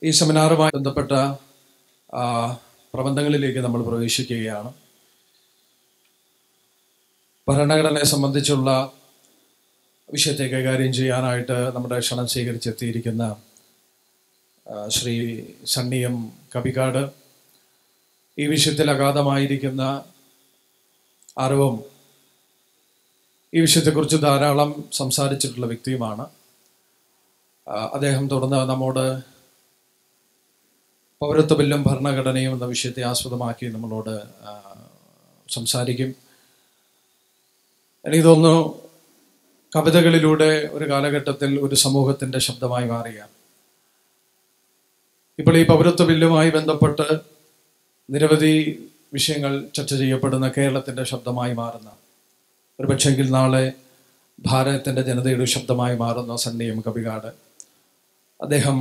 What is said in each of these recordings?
ഈ സെമിനാറുമായി ബന്ധപ്പെട്ട ആ, പ്രബന്ധങ്ങളിലേക്ക് നമ്മൾ പ്രവേശിക്കുകയാണ് ഭരണഘടനയെ സംബന്ധിച്ചുള്ള വിഷയത്തെ കൈകാര്യം ചെയ്യാനായിട്ട് നമ്മുടെ ക്ഷണം സ്വീകരിച്ചെത്തിയിരിക്കുന്ന ആ, ശ്രീ സണ്ണിയം കവികാട് ഈ വിഷയത്തിൽ അഗാധമായിരിക്കുന്ന അറിവും ഈ വിഷയത്തെക്കുറിച്ച് ധാരാളം സംസാരിച്ചിട്ടുള്ള വ്യക്തിയുമാണ് ആ, അദ്ദേഹം തുടർന്ന് നമ്മോട് പൗരത്വ ബില്ലും ഭരണഘടനയും എന്ന വിഷയത്തെ ആസ്പദമാക്കി നമ്മളോട് ആ, സംസാരിക്കും എനിക്ക് തോന്നുന്നു കവിതകളിലൂടെ ഒരു കാലഘട്ടത്തിൽ ഒരു സമൂഹത്തിൻ്റെ ശബ്ദമായി മാറിയ ഇപ്പോൾ ഈ പൗരത്വ ബില്ലുമായി ബന്ധപ്പെട്ട് നിരവധി വിഷയങ്ങൾ ചർച്ച ചെയ്യപ്പെടുന്ന കേരളത്തിൻ്റെ ശബ്ദമായി മാറുന്ന ഒരു പക്ഷെങ്കിൽ നാളെ ഭാരതത്തിൻ്റെ ജനതയുടെ ശബ്ദമായി മാറുന്ന സണ്ണിയം കവികാട് അദ്ദേഹം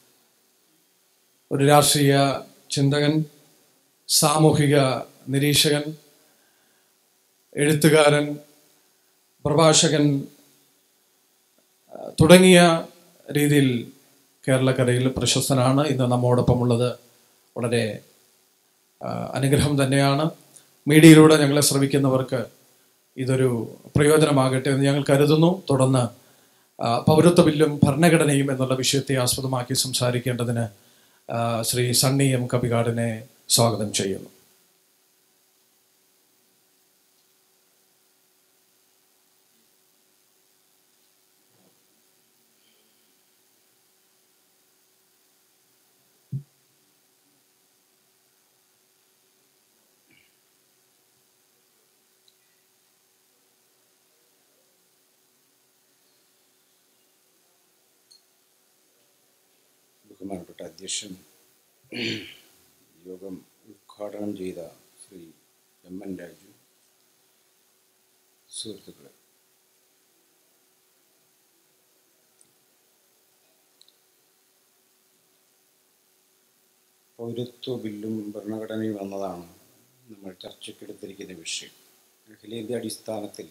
ഒരു രാഷ്ട്രീയ ചിന്തകൻ സാമൂഹിക നിരീക്ഷകൻ എഴുത്തുകാരൻ പ്രഭാഷകൻ ആ, തുടങ്ങിയ രീതിയിൽ കേരളക്കരയിൽ പ്രശസ്തനാണ് ഇന്ന് നമ്മോടൊപ്പമുള്ളത് വളരെ ആ, അനുഗ്രഹം തന്നെയാണ് മീഡിയയിലൂടെ ഞങ്ങളെ ശ്രവിക്കുന്നവർക്ക് ഇതൊരു പ്രയോജനമാകട്ടെ എന്ന് ഞങ്ങൾ കരുതുന്നു തുടർന്ന് ആ, പൗരത്വ ബില്ലും ഭരണഘടനയും എന്നുള്ള വിഷയത്തെ ആസ്പദമാക്കി സംസാരിക്കേണ്ടതിന് ആ, ശ്രീ സണ്ണി എം കവികാടിനെ സ്വാഗതം ചെയ്യുന്നു ബഹുമാനപ്പെട്ട അധ്യക്ഷൻ യോഗം ഉദ്ഘാടനം ചെയ്ത ശ്രീ എം എൻ രാജു സുഹൃത്തുക്കളെ പൗരത്വ ബില്ലും ഭരണഘടനയും എന്നതാണ് നമ്മൾ ചർച്ചയ്ക്കെടുത്തിരിക്കുന്ന വിഷയം അഖിലേന്ത്യാ അടിസ്ഥാനത്തിൽ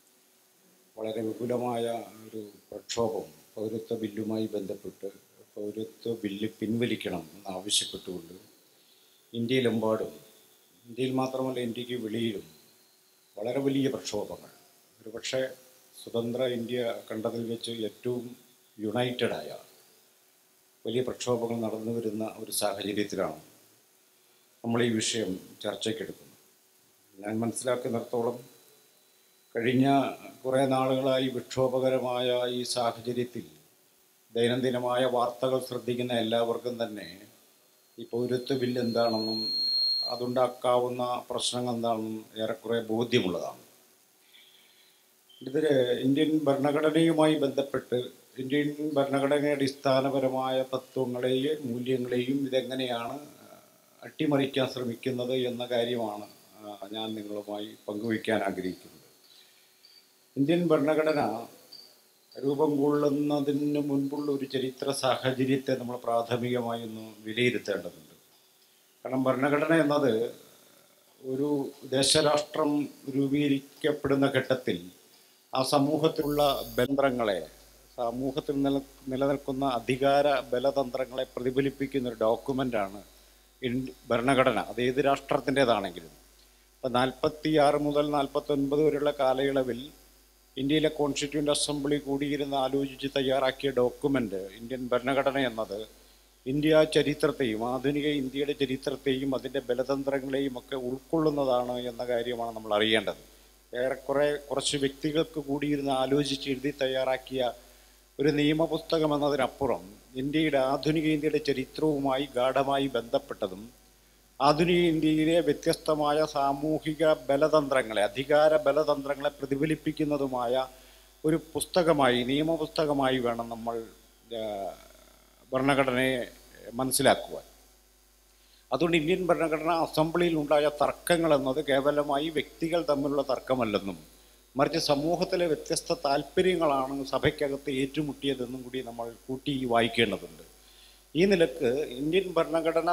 വളരെ വിപുലമായ ഒരു പ്രക്ഷോഭം പൗരത്വ ബില്ലുമായി ബന്ധപ്പെട്ട് പൗരത്വ ബില്ല് പിൻവലിക്കണം എന്നാവശ്യപ്പെട്ടുകൊണ്ട് ഇന്ത്യയിലെമ്പാടും ഇന്ത്യയിൽ മാത്രമല്ല ഇന്ത്യക്ക് വെളിയിലും വളരെ വലിയ പ്രക്ഷോഭങ്ങൾ ഒരുപക്ഷെ സ്വതന്ത്ര ഇന്ത്യ കണ്ടതിൽ വെച്ച് ഏറ്റവും യുണൈറ്റഡായ വലിയ പ്രക്ഷോഭങ്ങൾ നടന്നു വരുന്ന ഒരു സാഹചര്യത്തിലാണ് നമ്മൾ ഈ വിഷയം ചർച്ചയ്ക്കെടുക്കുന്നത് ഞാൻ മനസ്സിലാക്കുന്നിടത്തോളം കഴിഞ്ഞ കുറേ നാളുകളായി വിക്ഷോഭകരമായ ഈ സാഹചര്യത്തിൽ ദൈനംദിനമായ വാർത്തകൾ ശ്രദ്ധിക്കുന്ന എല്ലാവർക്കും തന്നെ ഈ പൗരത്വ ബില്ല് എന്താണെന്നും അതുണ്ടാക്കാവുന്ന പ്രശ്നങ്ങൾ എന്താണെന്നും ഏറെക്കുറെ ബോധ്യമുള്ളതാണ് ഇതിൽ ഇന്ത്യൻ ഭരണഘടനയുമായി ബന്ധപ്പെട്ട് ഇന്ത്യൻ ഭരണഘടനയുടെ അടിസ്ഥാനപരമായ തത്വങ്ങളെയും മൂല്യങ്ങളെയും ഇതെങ്ങനെയാണ് അട്ടിമറിക്കാൻ ശ്രമിക്കുന്നത് എന്ന കാര്യമാണ് ആ, ഞാൻ നിങ്ങളുമായി പങ്കുവയ്ക്കാൻ ആഗ്രഹിക്കുന്നത് ഇന്ത്യൻ ഭരണഘടന രൂപം കൊള്ളുന്നതിന് മുൻപുള്ള ഒരു ചരിത്ര സാഹചര്യത്തെ നമ്മൾ പ്രാഥമികമായി ഒന്ന് വിലയിരുത്തേണ്ടതുണ്ട് കാരണം ഭരണഘടന എന്നത് ഒരു ദേശരാഷ്ട്രം രൂപീകരിക്കപ്പെടുന്ന ഘട്ടത്തിൽ ആ സമൂഹത്തിലുള്ള ബന്ധങ്ങളെ സമൂഹത്തിൽ നില നിലനിൽക്കുന്ന അധികാര ബലതന്ത്രങ്ങളെ പ്രതിഫലിപ്പിക്കുന്ന ഒരു ഡോക്യുമെൻ്റാണ് ഭരണഘടന അത് ഏത് രാഷ്ട്രത്തിൻ്റേതാണെങ്കിലും അപ്പം നാൽപ്പത്തി ആറ് മുതൽ നാൽപ്പത്തൊൻപത് വരെയുള്ള കാലയളവിൽ ഇന്ത്യയിലെ കോൺസ്റ്റിറ്റ്യൂൻ്റ് അസംബ്ലി കൂടിയിരുന്ന് ആലോചിച്ച് തയ്യാറാക്കിയ ഡോക്യുമെൻ്റ് ഇന്ത്യൻ ഭരണഘടന എന്നത് ഇന്ത്യ ചരിത്രത്തെയും ആധുനിക ഇന്ത്യയുടെ ചരിത്രത്തെയും അതിൻ്റെ ബലതന്ത്രങ്ങളെയും ഒക്കെ ഉൾക്കൊള്ളുന്നതാണ് എന്ന കാര്യമാണ് നമ്മൾ അറിയേണ്ടത് ഏറെക്കുറെ കുറച്ച് വ്യക്തികൾക്ക് കൂടിയിരുന്ന് ആലോചിച്ച് എഴുതി തയ്യാറാക്കിയ ഒരു നിയമപുസ്തകം എന്നതിനപ്പുറം ഇന്ത്യയുടെ ആധുനിക ഇന്ത്യയുടെ ചരിത്രവുമായി ഗാഠമായി ബന്ധപ്പെട്ടതും ആധുനിക ഇന്ത്യയിലെ വ്യത്യസ്തമായ സാമൂഹിക ബലതന്ത്രങ്ങളെ അധികാര ബലതന്ത്രങ്ങളെ പ്രതിഫലിപ്പിക്കുന്നതുമായ ഒരു പുസ്തകമായി നിയമപുസ്തകമായി വേണം നമ്മൾ ആ, ഭരണഘടനയെ മനസ്സിലാക്കുവാൻ അതുകൊണ്ട് ഇന്ത്യൻ ഭരണഘടന അസംബ്ലിയിൽ ഉണ്ടായ തർക്കങ്ങൾ എന്നത് കേവലമായി വ്യക്തികൾ തമ്മിലുള്ള തർക്കമല്ലെന്നും മറിച്ച് സമൂഹത്തിലെ വ്യത്യസ്ത താല്പര്യങ്ങളാണ് സഭയ്ക്കകത്ത് ഏറ്റുമുട്ടിയതെന്നും കൂടി നമ്മൾ കൂട്ടി വായിക്കേണ്ടതുണ്ട് ഈ നിലക്ക് ഇന്ത്യൻ ഭരണഘടന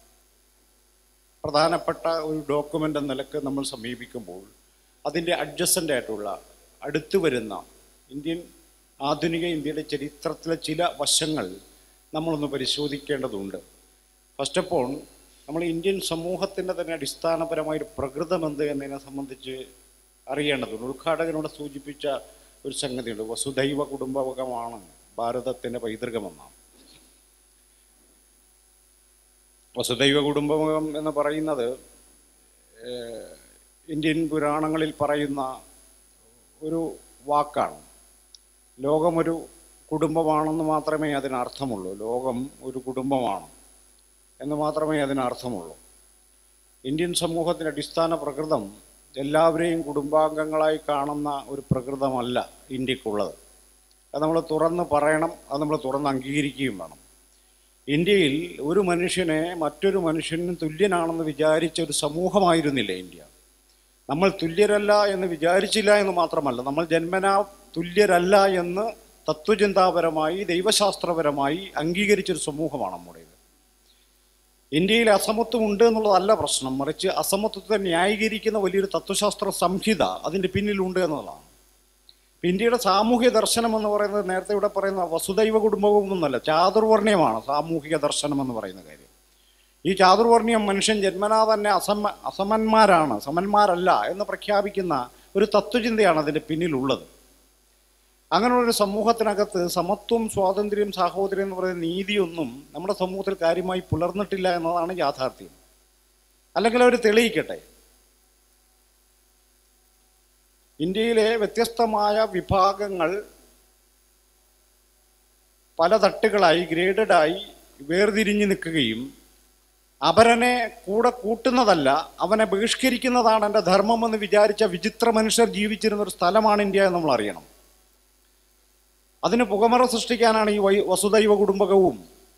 പ്രധാനപ്പെട്ട ഒരു ഡോക്യുമെൻ്റ് എന്ന നിലക്ക് നമ്മൾ സമീപിക്കുമ്പോൾ അതിൻ്റെ അഡ്ജസ്റ്റൻ്റ് ആയിട്ടുള്ള അടുത്തു വരുന്ന ഇന്ത്യൻ ആധുനിക ഇന്ത്യയുടെ ചരിത്രത്തിലെ ചില വശങ്ങൾ നമ്മളൊന്ന് പരിശോധിക്കേണ്ടതുണ്ട് ഫസ്റ്റ് ഓഫ് ഓൾ നമ്മൾ ഇന്ത്യൻ സമൂഹത്തിൻ്റെ തന്നെ അടിസ്ഥാനപരമായൊരു പ്രകൃതം എന്ത് എന്നതിനെ സംബന്ധിച്ച് അറിയേണ്ടതുണ്ട് ഉദ്ഘാടകനോട് സൂചിപ്പിച്ച ഒരു സംഗതിയുണ്ട് വസുദൈവ കുടുംബകമാണ് ഭാരതത്തിൻ്റെ പൈതൃകമെന്നാണ് വസുദൈവ കുടുംബകം എന്ന് പറയുന്നത് ഏഹ്, ഇന്ത്യൻ പുരാണങ്ങളിൽ പറയുന്ന ഒരു വാക്കാണ് ലോകമൊരു കുടുംബമാണെന്ന് മാത്രമേ അതിന് അർത്ഥമുള്ളൂ ലോകം ഒരു കുടുംബമാണ് എന്ന് മാത്രമേ അതിന് അർത്ഥമുള്ളൂ ഇന്ത്യൻ സമൂഹത്തിൻ്റെ അടിസ്ഥാന പ്രകൃതം എല്ലാവരെയും കുടുംബാംഗങ്ങളായി കാണുന്ന ഒരു പ്രകൃതമല്ല ഇന്ത്യക്കുള്ളത് അത് നമ്മൾ തുറന്ന് പറയണം അത് നമ്മൾ തുറന്ന് അംഗീകരിക്കുകയും വേണം ഇന്ത്യയിൽ ഒരു മനുഷ്യനെ മറ്റൊരു മനുഷ്യനും തുല്യനാണെന്ന് വിചാരിച്ച ഒരു സമൂഹമായിരുന്നില്ല ഇന്ത്യ നമ്മൾ തുല്യരല്ല എന്ന് വിചാരിച്ചില്ല എന്ന് മാത്രമല്ല നമ്മൾ ജന്മനാ തുല്യരല്ല എന്ന് തത്വചിന്താപരമായി ദൈവശാസ്ത്രപരമായി അംഗീകരിച്ചൊരു സമൂഹമാണ് നമ്മുടേത് ഇന്ത്യയിൽ അസമത്വം ഉണ്ട് എന്നുള്ളതല്ല പ്രശ്നം മറിച്ച് അസമത്വത്തെ ന്യായീകരിക്കുന്ന വലിയൊരു തത്വശാസ്ത്ര സംഹിത അതിൻ്റെ പിന്നിലുണ്ട് എന്നുള്ളതാണ് ഇപ്പം ഇന്ത്യയുടെ സാമൂഹ്യ ദർശനം എന്ന് പറയുന്നത് നേരത്തെ ഇവിടെ പറയുന്ന വസുദൈവ കുടുംബവും എന്നല്ല ചാതുർവർണ്ണയമാണ് സാമൂഹിക ദർശനം എന്ന് പറയുന്ന കാര്യം ഈ ചാതുർവർണ്ണയം മനുഷ്യൻ ജന്മനാ തന്നെ അസമ അസമന്മാരാണ് സമന്മാരല്ല എന്ന് പ്രഖ്യാപിക്കുന്ന ഒരു തത്വചിന്തയാണ് അതിൻ്റെ പിന്നിലുള്ളത് അങ്ങനെയുള്ളൊരു സമൂഹത്തിനകത്ത് സമത്വം സ്വാതന്ത്ര്യം സാഹോദര്യം എന്ന് പറയുന്ന നീതിയൊന്നും നമ്മുടെ സമൂഹത്തിൽ കാര്യമായി പുലർന്നിട്ടില്ല എന്നതാണ് യാഥാർത്ഥ്യം അല്ലെങ്കിൽ അവർ തെളിയിക്കട്ടെ ഇന്ത്യയിലെ വ്യത്യസ്തമായ വിഭാഗങ്ങൾ പല തട്ടുകളായി ഗ്രേഡഡായി വേർതിരിഞ്ഞ് നിൽക്കുകയും അപരനെ കൂടെ കൂട്ടുന്നതല്ല അവനെ ബഹിഷ്കരിക്കുന്നതാണ് എൻ്റെ ധർമ്മമെന്ന് വിചാരിച്ച വിചിത്ര മനുഷ്യർ ജീവിച്ചിരുന്ന ഒരു സ്ഥലമാണ് ഇന്ത്യ എന്ന് നമ്മൾ അറിയണം അതിന് പുകമറ സൃഷ്ടിക്കാനാണ് ഈ വൈ വസുദൈവ കുടുംബകവും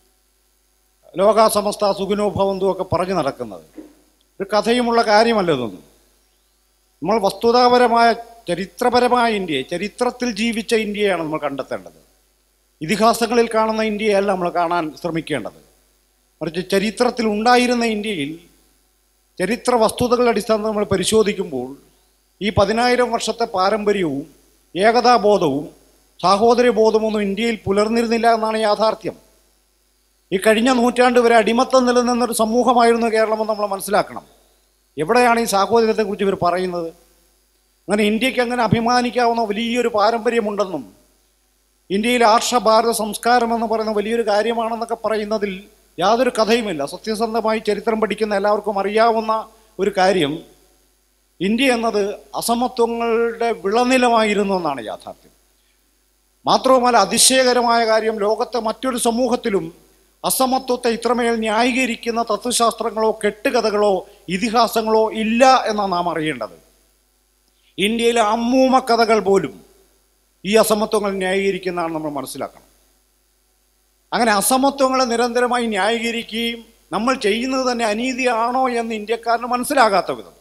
ലോകാസമസ്ത സുഖിനോഭവന്തും ഒക്കെ പറഞ്ഞു നടക്കുന്നത് ഒരു കഥയുമുള്ള കാര്യമല്ല ഇതൊന്നും നമ്മൾ വസ്തുതാപരമായ ചരിത്രപരമായ ഇന്ത്യയെ ചരിത്രത്തിൽ ജീവിച്ച ഇന്ത്യയാണ് നമ്മൾ കണ്ടെത്തേണ്ടത് ഇതിഹാസങ്ങളിൽ കാണുന്ന ഇന്ത്യയല്ല നമ്മൾ കാണാൻ ശ്രമിക്കേണ്ടത് മറിച്ച് ചരിത്രത്തിൽ ഉണ്ടായിരുന്ന ഇന്ത്യയിൽ ചരിത്ര വസ്തുതകളുടെ അടിസ്ഥാനത്തിൽ നമ്മൾ പരിശോധിക്കുമ്പോൾ ഈ പതിനായിരം വർഷത്തെ പാരമ്പര്യവും ഏകതാബോധവും സാഹോദര്യബോധമൊന്നും ഇന്ത്യയിൽ പുലർന്നിരുന്നില്ല എന്നാണ് യാഥാർത്ഥ്യം ഈ കഴിഞ്ഞ നൂറ്റാണ്ട് വരെ അടിമത്തം നിലനിന്നൊരു സമൂഹമായിരുന്നു കേരളമെന്ന് നമ്മൾ മനസ്സിലാക്കണം എവിടെയാണ് ഈ സാഹോദര്യത്തെക്കുറിച്ച് ഇവർ പറയുന്നത് അങ്ങനെ ഇന്ത്യക്ക് അങ്ങനെ അഭിമാനിക്കാവുന്ന വലിയൊരു പാരമ്പര്യമുണ്ടെന്നും ഇന്ത്യയിലെ ആർഷ ഭാരത സംസ്കാരം എന്ന് പറയുന്ന വലിയൊരു കാര്യമാണെന്നൊക്കെ പറയുന്നതിൽ യാതൊരു കഥയുമില്ല സത്യസന്ധമായി ചരിത്രം പഠിക്കുന്ന എല്ലാവർക്കും അറിയാവുന്ന ഒരു കാര്യം ഇന്ത്യ എന്നത് അസമത്വങ്ങളുടെ വിളനിലമായിരുന്നു എന്നാണ് യാഥാർത്ഥ്യം മാത്രവുമല്ല അതിശയകരമായ കാര്യം ലോകത്തെ മറ്റൊരു സമൂഹത്തിലും അസമത്വത്തെ ഇത്രമേൽ ന്യായീകരിക്കുന്ന തത്വശാസ്ത്രങ്ങളോ കെട്ടുകഥകളോ ഇതിഹാസങ്ങളോ ഇല്ല എന്നാണ് നാം അറിയേണ്ടത് ഇന്ത്യയിലെ അമ്മൂമ്മ കഥകൾ പോലും ഈ അസമത്വങ്ങൾ ന്യായീകരിക്കുന്നതാണ് നമ്മൾ മനസ്സിലാക്കണം അങ്ങനെ അസമത്വങ്ങളെ നിരന്തരമായി ന്യായീകരിക്കുകയും നമ്മൾ ചെയ്യുന്നത് തന്നെ അനീതിയാണോ എന്ന് ഇന്ത്യക്കാരന് മനസ്സിലാകാത്ത വിധം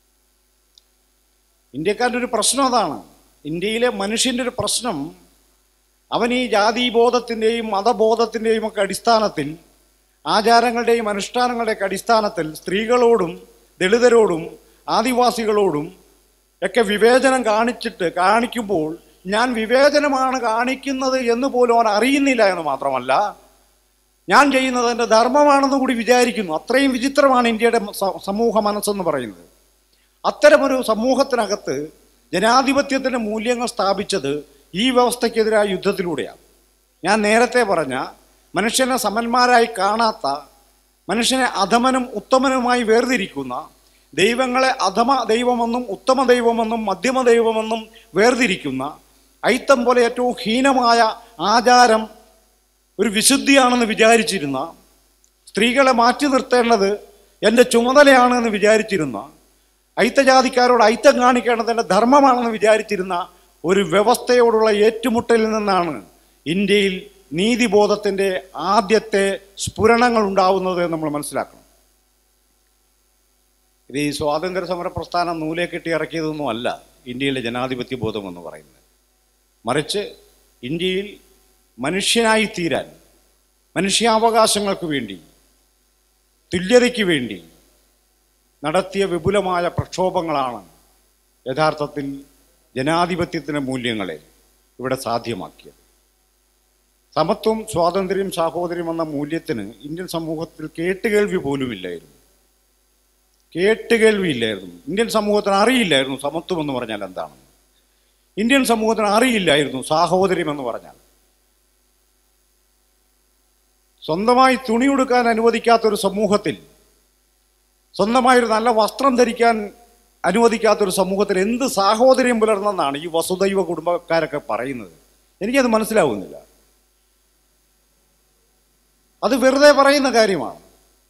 ഇന്ത്യക്കാരുടെ ഒരു പ്രശ്നം അതാണ് ഇന്ത്യയിലെ മനുഷ്യൻ്റെ ഒരു പ്രശ്നം അവൻ ഈ ജാതീബോധത്തിൻ്റെയും മതബോധത്തിൻ്റെയും ഒക്കെ അടിസ്ഥാനത്തിൽ ആചാരങ്ങളുടെയും അനുഷ്ഠാനങ്ങളുടെയൊക്കെ അടിസ്ഥാനത്തിൽ സ്ത്രീകളോടും ദളിതരോടും ആദിവാസികളോടും ഒക്കെ വിവേചനം കാണിച്ചിട്ട് കാണിക്കുമ്പോൾ ഞാൻ വിവേചനമാണ് കാണിക്കുന്നത് എന്ന് പോലും അവൻ അറിയുന്നില്ല എന്ന് മാത്രമല്ല ഞാൻ ചെയ്യുന്നത് എൻ്റെ ധർമ്മമാണെന്ന് കൂടി വിചാരിക്കുന്നു അത്രയും വിചിത്രമാണ് ഇന്ത്യയുടെ സ- സമൂഹ മനസ്സെന്ന് പറയുന്നത് അത്തരമൊരു സമൂഹത്തിനകത്ത് ജനാധിപത്യത്തിൻ്റെ മൂല്യങ്ങൾ സ്ഥാപിച്ചത് ഈ വ്യവസ്ഥയ്ക്കെതിരായ യുദ്ധത്തിലൂടെയാണ് ഞാൻ നേരത്തെ പറഞ്ഞ മനുഷ്യനെ സമന്മാരായി കാണാത്ത മനുഷ്യനെ അധമനും ഉത്തമനുമായി വേർതിരിക്കുന്ന ദൈവങ്ങളെ അധമ ദൈവമെന്നും ഉത്തമ ദൈവമെന്നും മധ്യമ ദൈവമെന്നും വേർതിരിക്കുന്ന ഐത്തം പോലെ ഏറ്റവും ഹീനമായ ആചാരം ഒരു വിശുദ്ധിയാണെന്ന് വിചാരിച്ചിരുന്ന സ്ത്രീകളെ മാറ്റി നിർത്തേണ്ടത് എൻ്റെ ചുമതലയാണ് എന്ന് വിചാരിച്ചിരുന്ന ഐത്തജാതിക്കാരോട് ഐത്തം കാണിക്കേണ്ടത് എൻ്റെ ധർമ്മമാണെന്ന് വിചാരിച്ചിരുന്ന ഒരു വ്യവസ്ഥയോടുള്ള ഏറ്റുമുട്ടലിൽ നിന്നാണ് ഇന്ത്യയിൽ നീതിബോധത്തിൻ്റെ ആദ്യത്തെ സ്ഫുരണങ്ങൾ ഉണ്ടാവുന്നത് എന്ന് നമ്മൾ മനസ്സിലാക്കണം ഇത് ഈ സ്വാതന്ത്ര്യ സമര പ്രസ്ഥാനം നൂലെ കെട്ടി ഇറക്കിയതൊന്നും അല്ല ഇന്ത്യയിലെ ജനാധിപത്യ ബോധം എന്ന് പറയുന്നത് മറിച്ച് ഇന്ത്യയിൽ മനുഷ്യനായി തീരാൻ മനുഷ്യാവകാശങ്ങൾക്ക് വേണ്ടി തുല്യതയ്ക്ക് വേണ്ടി നടത്തിയ വിപുലമായ പ്രക്ഷോഭങ്ങളാണ് യഥാർത്ഥത്തിൽ ജനാധിപത്യത്തിൻ്റെ മൂല്യങ്ങളെ ഇവിടെ സാധ്യമാക്കിയത് സമത്വം സ്വാതന്ത്ര്യം സാഹോദര്യം എന്ന മൂല്യത്തിന് ഇന്ത്യൻ സമൂഹത്തിൽ കേട്ടുകേൾവി പോലുമില്ലായിരുന്നു കേട്ടുകേൾവിയില്ലായിരുന്നു ഇന്ത്യൻ സമൂഹത്തിന് അറിയില്ലായിരുന്നു സമത്വം എന്ന് പറഞ്ഞാൽ എന്താണെന്ന് ഇന്ത്യൻ സമൂഹത്തിന് അറിയില്ലായിരുന്നു സാഹോദര്യം എന്ന് പറഞ്ഞാൽ സ്വന്തമായി തുണിയുടുക്കാൻ അനുവദിക്കാത്തൊരു സമൂഹത്തിൽ സ്വന്തമായൊരു നല്ല വസ്ത്രം ധരിക്കാൻ അനുവദിക്കാത്തൊരു സമൂഹത്തിൽ എന്ത് സാഹോദര്യം പുലർന്നെന്നാണ് ഈ വസുദൈവ കുടുംബക്കാരൊക്കെ പറയുന്നത് എനിക്കത് മനസ്സിലാവുന്നില്ല അത് വെറുതെ പറയുന്ന കാര്യമാണ്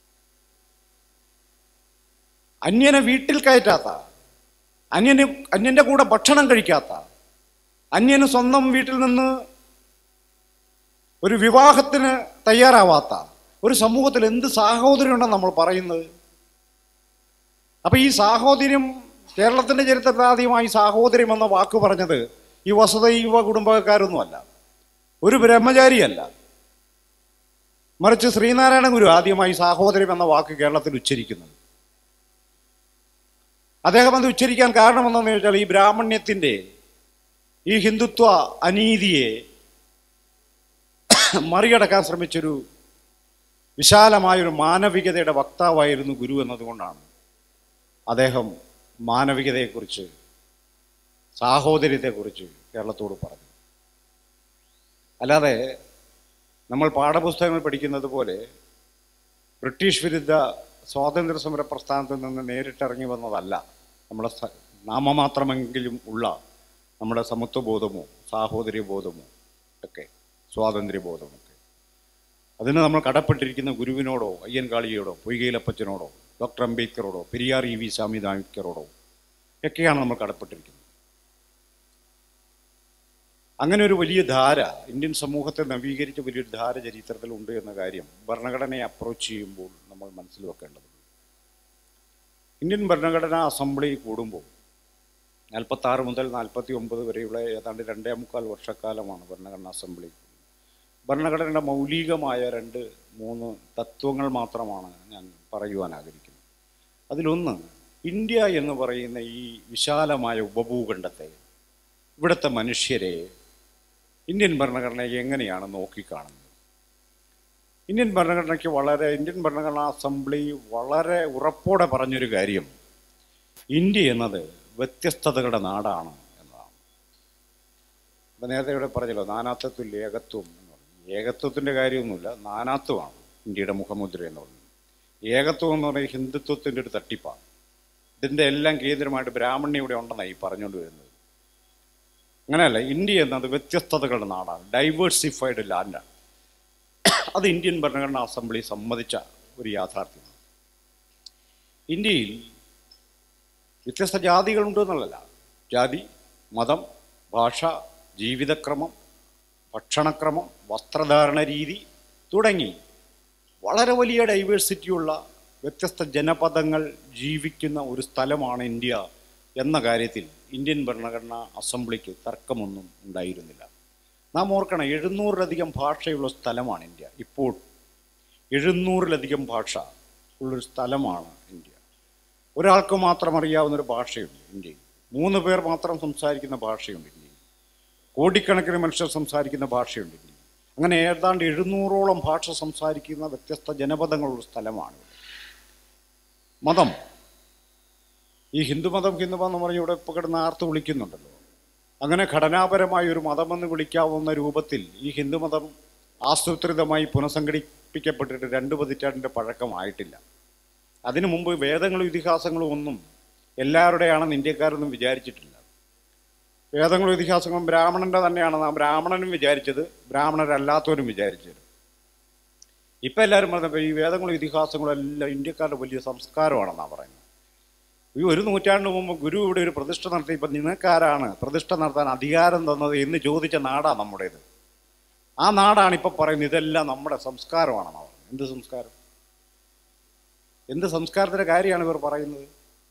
അന്യനെ വീട്ടിൽ കയറ്റാത്ത അന്യന് അന്യന്റെ കൂടെ ഭക്ഷണം കഴിക്കാത്ത അന്യന് സ്വന്തം വീട്ടിൽ നിന്ന് ഒരു വിവാഹത്തിന് തയ്യാറാവാത്ത ഒരു സമൂഹത്തിൽ എന്ത് സാഹോദര്യം ഉണ്ടെന്ന് നമ്മൾ പറയുന്നത് അപ്പൊ ഈ സാഹോദര്യം കേരളത്തിന്റെ ചരിത്രത്തിൽ ആദ്യമായി സാഹോദര്യം എന്ന വാക്ക് പറഞ്ഞത് ഈ വസുദൈവ കുടുംബക്കാരൊന്നുമല്ല ഒരു ബ്രഹ്മചാരിയല്ല മറിച്ച് ശ്രീനാരായണ ഗുരു ആദ്യമായി സാഹോദര്യം എന്ന വാക്ക് കേരളത്തിൽ ഉച്ചരിക്കുന്നത് അദ്ദേഹം അത് ഉച്ചരിക്കാൻ കാരണം എന്താണെന്ന് ചോദിച്ചാൽ ഈ ബ്രാഹ്മണ്യത്തിന്റെ ഈ ഹിന്ദുത്വ അനീതിയെ മറികടക്കാൻ ശ്രമിച്ചൊരു വിശാലമായൊരു മാനവികതയുടെ വക്താവായിരുന്നു ഗുരു എന്നതുകൊണ്ടാണ് അദ്ദേഹം മാനവികതയെക്കുറിച്ച് സാഹോദര്യത്തെക്കുറിച്ച് കേരളത്തോട് പറഞ്ഞു അല്ലാതെ നമ്മൾ പാഠപുസ്തകങ്ങൾ പഠിക്കുന്നത് പോലെ ബ്രിട്ടീഷ് വിരുദ്ധ സ്വാതന്ത്ര്യ സമര പ്രസ്ഥാനത്തിൽ നിന്ന് നേരിട്ടിറങ്ങി വന്നതല്ല നമ്മുടെ സ- നാമമാത്രമെങ്കിലും ഉള്ള നമ്മുടെ സമത്വബോധമോ സാഹോദര്യബോധമോ ഒക്കെ സ്വാതന്ത്ര്യബോധമൊക്കെ അതിന് നമ്മൾ കടപ്പെട്ടിരിക്കുന്ന ഗുരുവിനോടോ അയ്യൻകാളിയോടോ പൊയ്കയിലപ്പച്ചനോടോ ഡോക്ടർ അംബേദ്കറോടോ പെരിയാർ ഇ വി സ്വാമി നായ്ക്കറോടോ ഒക്കെയാണ് നമ്മൾ കടപ്പെട്ടിരിക്കുന്നത് അങ്ങനെ ഒരു വലിയ ധാര ഇന്ത്യൻ സമൂഹത്തെ നവീകരിച്ച വലിയൊരു ധാര ചരിത്രത്തിലുണ്ട് എന്ന കാര്യം ഭരണഘടനയെ അപ്രോച്ച് ചെയ്യുമ്പോൾ നമ്മൾ മനസ്സിൽ വെക്കേണ്ടതുണ്ട് ഇന്ത്യൻ ഭരണഘടനാ അസംബ്ലി കൂടുമ്പോൾ നാൽപ്പത്താറ് മുതൽ നാൽപ്പത്തി ഒമ്പത് വരെയുള്ള ഏതാണ്ട് രണ്ടേ മുക്കാൽ വർഷക്കാലമാണ് ഭരണഘടനാ അസംബ്ലി ഭരണഘടനയുടെ മൗലികമായ രണ്ട് മൂന്ന് തത്വങ്ങൾ മാത്രമാണ് ഞാൻ പറയുവാൻ ആഗ്രഹിക്കുന്നത് അതിലൊന്ന് ഇന്ത്യ എന്ന് പറയുന്ന ഈ വിശാലമായ ഉപഭൂഖണ്ഡത്തെ ഇവിടുത്തെ മനുഷ്യരെ ഇന്ത്യൻ ഭരണഘടന എങ്ങനെയാണ് നോക്കിക്കാണുന്നത് ഇന്ത്യൻ ഭരണഘടനയ്ക്ക് വളരെ ഇന്ത്യൻ ഭരണഘടനാ അസംബ്ലി വളരെ ഉറപ്പോടെ പറഞ്ഞൊരു കാര്യം ഇന്ത്യ എന്നത് വ്യത്യസ്തതകളുടെ നാടാണ് എന്നതാണ് ഇപ്പം നേരത്തെ ഇവിടെ പറഞ്ഞല്ലോ നാനാത്വത്തിൽ ഏകത്വം എന്ന് പറഞ്ഞു ഏകത്വത്തിൻ്റെ കാര്യമൊന്നുമില്ല നാനാത്വമാണ് ഇന്ത്യയുടെ മുഖമുദ്ര എന്ന് പറയുന്നത് ഏകത്വം എന്ന് പറയുന്നത് ഹിന്ദുത്വത്തിൻ്റെ ഒരു തട്ടിപ്പാണ് ഇതിൻ്റെ എല്ലാം കേന്ദ്രമായിട്ട് ബ്രാഹ്മണ്യം ഇവിടെ ഉണ്ടെന്നാണ് ഈ പറഞ്ഞുകൊണ്ട് വരുന്നത് അങ്ങനെയല്ല ഇന്ത്യ എന്നത് വ്യത്യസ്തതകളുടെ നാടാണ് ഡൈവേഴ്സിഫൈഡ് ലാൻഡാണ് അത് ഇന്ത്യൻ ഭരണഘടനാ അസംബ്ലി സമ്മതിച്ച ഒരു യാഥാർത്ഥ്യമാണ് ഇന്ത്യയിൽ വ്യത്യസ്ത ജാതികളുണ്ട് എന്നുള്ളതല്ല ജാതി മതം ഭാഷ ജീവിതക്രമം ഭക്ഷണക്രമം വസ്ത്രധാരണ രീതി തുടങ്ങി വളരെ വലിയ ഡൈവേഴ്സിറ്റിയുള്ള വ്യത്യസ്ത ജനപദങ്ങൾ ജീവിക്കുന്ന ഒരു സ്ഥലമാണ് ഇന്ത്യ എന്ന കാര്യത്തിൽ ഇന്ത്യൻ ഭരണഘടനാ അസംബ്ലിക്ക് തർക്കമൊന്നും ഉണ്ടായിരുന്നില്ല നാം ഓർക്കണം എഴുന്നൂറിലധികം ഭാഷയുള്ള സ്ഥലമാണ് ഇന്ത്യ ഇപ്പോൾ എഴുന്നൂറിലധികം ഭാഷ ഉള്ളൊരു സ്ഥലമാണ് ഇന്ത്യ ഒരാൾക്ക് മാത്രം അറിയാവുന്ന ഒരു ഭാഷയുണ്ട് ഇന്ത്യയിൽ മൂന്ന് പേർ മാത്രം സംസാരിക്കുന്ന ഭാഷയുണ്ട് ഇന്ത്യയിൽ കോടിക്കണക്കിന് മനുഷ്യർ സംസാരിക്കുന്ന ഭാഷയുണ്ട് ഇന്ത്യയിൽ അങ്ങനെ ഏതാണ്ട് എഴുന്നൂറോളം ഭാഷ സംസാരിക്കുന്ന വ്യത്യസ്ത ജനപദങ്ങളുള്ള സ്ഥലമാണ് ഇത്. മതം ഈ ഹിന്ദുമതം ഹിന്ദുമതം എന്ന് പറഞ്ഞ് ഇവിടെ ഇപ്പോൾ കിടന്ന് ആർത്ത് വിളിക്കുന്നുണ്ടല്ലോ അങ്ങനെ ഘടനാപരമായ ഒരു മതമെന്ന് വിളിക്കാവുന്ന രൂപത്തിൽ ഈ ഹിന്ദുമതം ആസൂത്രിതമായി പുനഃസംഘടിപ്പിക്കപ്പെട്ടിട്ട് രണ്ട് പതിറ്റാണ്ടിൻ്റെ പഴക്കമായിട്ടില്ല അതിനു മുമ്പ് വേദങ്ങളും ഇതിഹാസങ്ങളും ഒന്നും എല്ലാവരുടെയാണെന്ന് ഇന്ത്യക്കാരൊന്നും വിചാരിച്ചിട്ടില്ല വേദങ്ങളും ഇതിഹാസങ്ങളും ബ്രാഹ്മണന്റെ തന്നെയാണെന്ന് ആ ബ്രാഹ്മണനും വിചാരിച്ചത് ബ്രാഹ്മണരല്ലാത്തവരും വിചാരിച്ചത് ഇപ്പം എല്ലാവരും പറഞ്ഞപ്പോൾ ഈ വേദങ്ങളും ഇതിഹാസങ്ങളും എല്ലാം ഇന്ത്യക്കാരുടെ വലിയ സംസ്കാരമാണെന്നാണ് പറയുന്നത് ഈ ഒരു നൂറ്റാണ്ട് മുമ്പ് ഗുരു ഇവിടെ ഒരു പ്രതിഷ്ഠ നടത്തി ഇപ്പം നിങ്ങൾക്കാരാണ് പ്രതിഷ്ഠ നടത്താൻ അധികാരം തന്നത് എന്ന് ചോദിച്ച നാടാണ് നമ്മുടേത് ആ നാടാണ് ഇപ്പം പറയുന്നത് ഇതെല്ലാം നമ്മുടെ സംസ്കാരമാണെന്നാണ് പറയുന്നത് എന്ത് സംസ്കാരം എന്ത് സംസ്കാരത്തിന്റെ കാര്യമാണ് ഇവർ പറയുന്നത്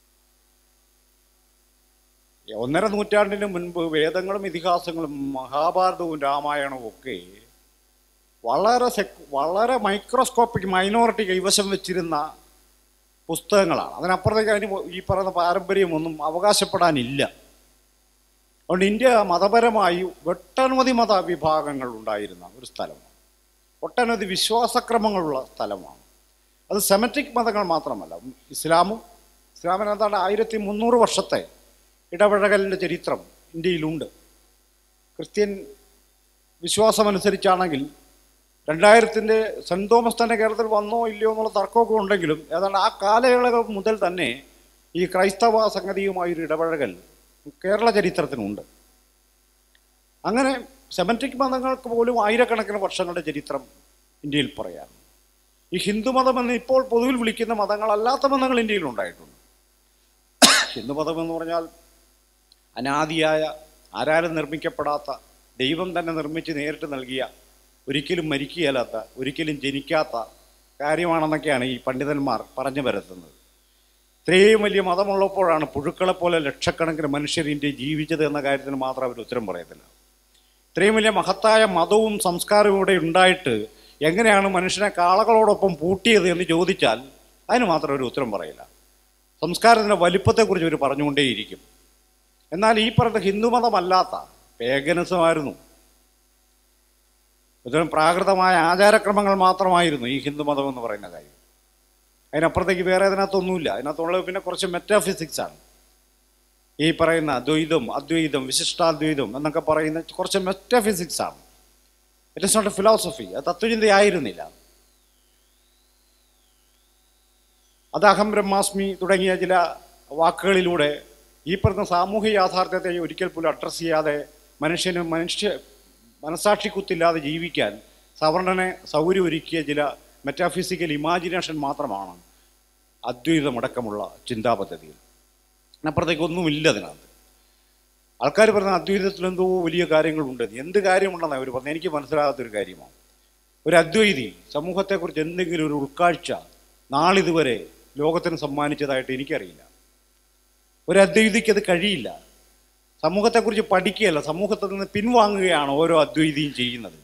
ഒന്നര നൂറ്റാണ്ടിന് മുൻപ് വേദങ്ങളും ഇതിഹാസങ്ങളും മഹാഭാരതവും രാമായണവും ഒക്കെ വളരെ സെക് വളരെ മൈക്രോസ്കോപ്പിക് മൈനോറിറ്റി കൈവശം വെച്ചിരുന്ന പുസ്തകങ്ങളാണ് അതിനപ്പുറത്തേക്ക് അതിന് ഈ പറയുന്ന പാരമ്പര്യമൊന്നും അവകാശപ്പെടാനില്ല അതുകൊണ്ട് ഇന്ത്യ മതപരമായി ഒട്ടനവധി മത വിഭാഗങ്ങൾ ഉണ്ടായിരുന്ന ഒരു സ്ഥലമാണ് ഒട്ടനവധി വിശ്വാസക്രമങ്ങളുള്ള സ്ഥലമാണ് അത് സെമറ്റിക് മതങ്ങൾ മാത്രമല്ല ഇസ്ലാമും ഇസ്ലാമിനകത്താണ് ആയിരത്തി മുന്നൂറ് വർഷത്തെ ഇടപഴകലിൻ്റെ ചരിത്രം ഇന്ത്യയിലുണ്ട് ക്രിസ്ത്യൻ വിശ്വാസമനുസരിച്ചാണെങ്കിൽ രണ്ടായിരത്തിൻ്റെ സെൻറ് തോമസ് തന്നെ കേരളത്തിൽ വന്നോ ഇല്ലയോ എന്നുള്ള തർക്കമൊക്കെ ഉണ്ടെങ്കിലും ഏതാണ്ട് ആ കാലയളവ് മുതൽ തന്നെ ഈ ക്രൈസ്തവ സംഗതിയുമായൊരു ഇടപഴകൽ കേരള ചരിത്രത്തിനുണ്ട് അങ്ങനെ സെമറ്റിക് മതങ്ങൾക്ക് പോലും ആയിരക്കണക്കിന് വർഷങ്ങളുടെ ചരിത്രം ഇന്ത്യയിൽ പറയാം ഈ ഹിന്ദുമതം എന്ന് ഇപ്പോൾ പൊതുവിൽ വിളിക്കുന്ന മതങ്ങളല്ലാത്ത മതങ്ങൾ ഇന്ത്യയിൽ ഉണ്ടായിട്ടുണ്ട് ഹിന്ദുമതം എന്ന് പറഞ്ഞാൽ അനാദിയായ ആരാരും നിർമ്മിക്കപ്പെടാത്ത ദൈവം തന്നെ നിർമ്മിച്ച് നേരിട്ട് നൽകിയ ഒരിക്കലും മരിക്കുകയല്ലാത്ത ഒരിക്കലും ജനിക്കാത്ത കാര്യമാണെന്നൊക്കെയാണ് ഈ പണ്ഡിതന്മാർ പറഞ്ഞു വരുത്തുന്നത് ഇത്രയും വലിയ മതമുള്ളപ്പോഴാണ് പുഴുക്കളെ പോലെ ലക്ഷക്കണക്കിന് മനുഷ്യർ ഇന്ത്യ ജീവിച്ചത് എന്ന കാര്യത്തിന് മാത്രം അവർ ഉത്തരം പറയത്തില്ല ഇത്രയും വലിയ മഹത്തായ മതവും സംസ്കാരവും ഇവിടെ ഉണ്ടായിട്ട് എങ്ങനെയാണ് മനുഷ്യനെ കാളകളോടൊപ്പം പൂട്ടിയത് എന്ന് ചോദിച്ചാൽ അതിന് മാത്രം ഒരു ഉത്തരം പറയില്ല സംസ്കാരത്തിൻ്റെ വലിപ്പത്തെക്കുറിച്ച് അവർ പറഞ്ഞുകൊണ്ടേയിരിക്കും എന്നാൽ ഈ പറഞ്ഞ ഹിന്ദുമതമല്ലാത്ത പേഗനിസമായിരുന്നു ഇത്തരം പ്രാകൃതമായ ആചാരക്രമങ്ങൾ മാത്രമായിരുന്നു ഈ ഹിന്ദുമതം എന്ന് പറയുന്ന കാര്യം അതിനപ്പുറത്തേക്ക് വേറെ അതിനകത്തൊന്നുമില്ല അതിനകത്തുള്ളത് പിന്നെ കുറച്ച് മെറ്റാഫിസിക്സ് ആണ് ഈ പറയുന്ന ദ്വൈതം അദ്വൈതം വിശിഷ്ടാദ്വൈതം എന്നൊക്കെ പറയുന്ന കുറച്ച് മെറ്റാഫിസിക്സ് ആണ് it is not a philosophy അത് തത്വചിന്തയായിരുന്നില്ല അത് അഹം ബ്രഹ്മാസ്മി തുടങ്ങിയ ചില വാക്കുകളിലൂടെ ഈ പറഞ്ഞ സാമൂഹിക യാഥാർത്ഥ്യത്തെ ഒരിക്കൽ പോലും അഡ്രസ്സ് ചെയ്യാതെ മനുഷ്യന് മനുഷ്യ മനസാക്ഷി കുത്തില്ലാതെ ജീവിക്കാൻ സവർണനെ സൗകര്യം ഒരുക്കിയ ചില മെറ്റാഫിസിക്കൽ ഇമാജിനേഷൻ മാത്രമാണ് അദ്വൈതമടക്കമുള്ള ചിന്താ പദ്ധതിയിൽ അപ്പുറത്തേക്ക് ഒന്നുമില്ല അതിനകത്ത് ആൾക്കാർ പറഞ്ഞ അദ്വൈതത്തിൽ എന്തോ വലിയ കാര്യങ്ങളുണ്ട് എന്ത് കാര്യമുണ്ടെന്നാണ് അവർ പറഞ്ഞത് എനിക്ക് മനസ്സിലാകാത്തൊരു കാര്യമാണ് ഒരു അദ്വൈതി സമൂഹത്തെക്കുറിച്ച് എന്തെങ്കിലും ഒരു ഉൾക്കാഴ്ച നാളിതുവരെ ലോകത്തിന് സമ്മാനിച്ചതായിട്ട് എനിക്കറിയില്ല ഒരു അദ്വൈതിക്ക് അത് കഴിയില്ല സമൂഹത്തെക്കുറിച്ച് പഠിക്കുകയല്ല സമൂഹത്തിൽ നിന്ന് പിൻവാങ്ങുകയാണ് ഓരോ അദ്വൈതിയും ചെയ്യുന്നത്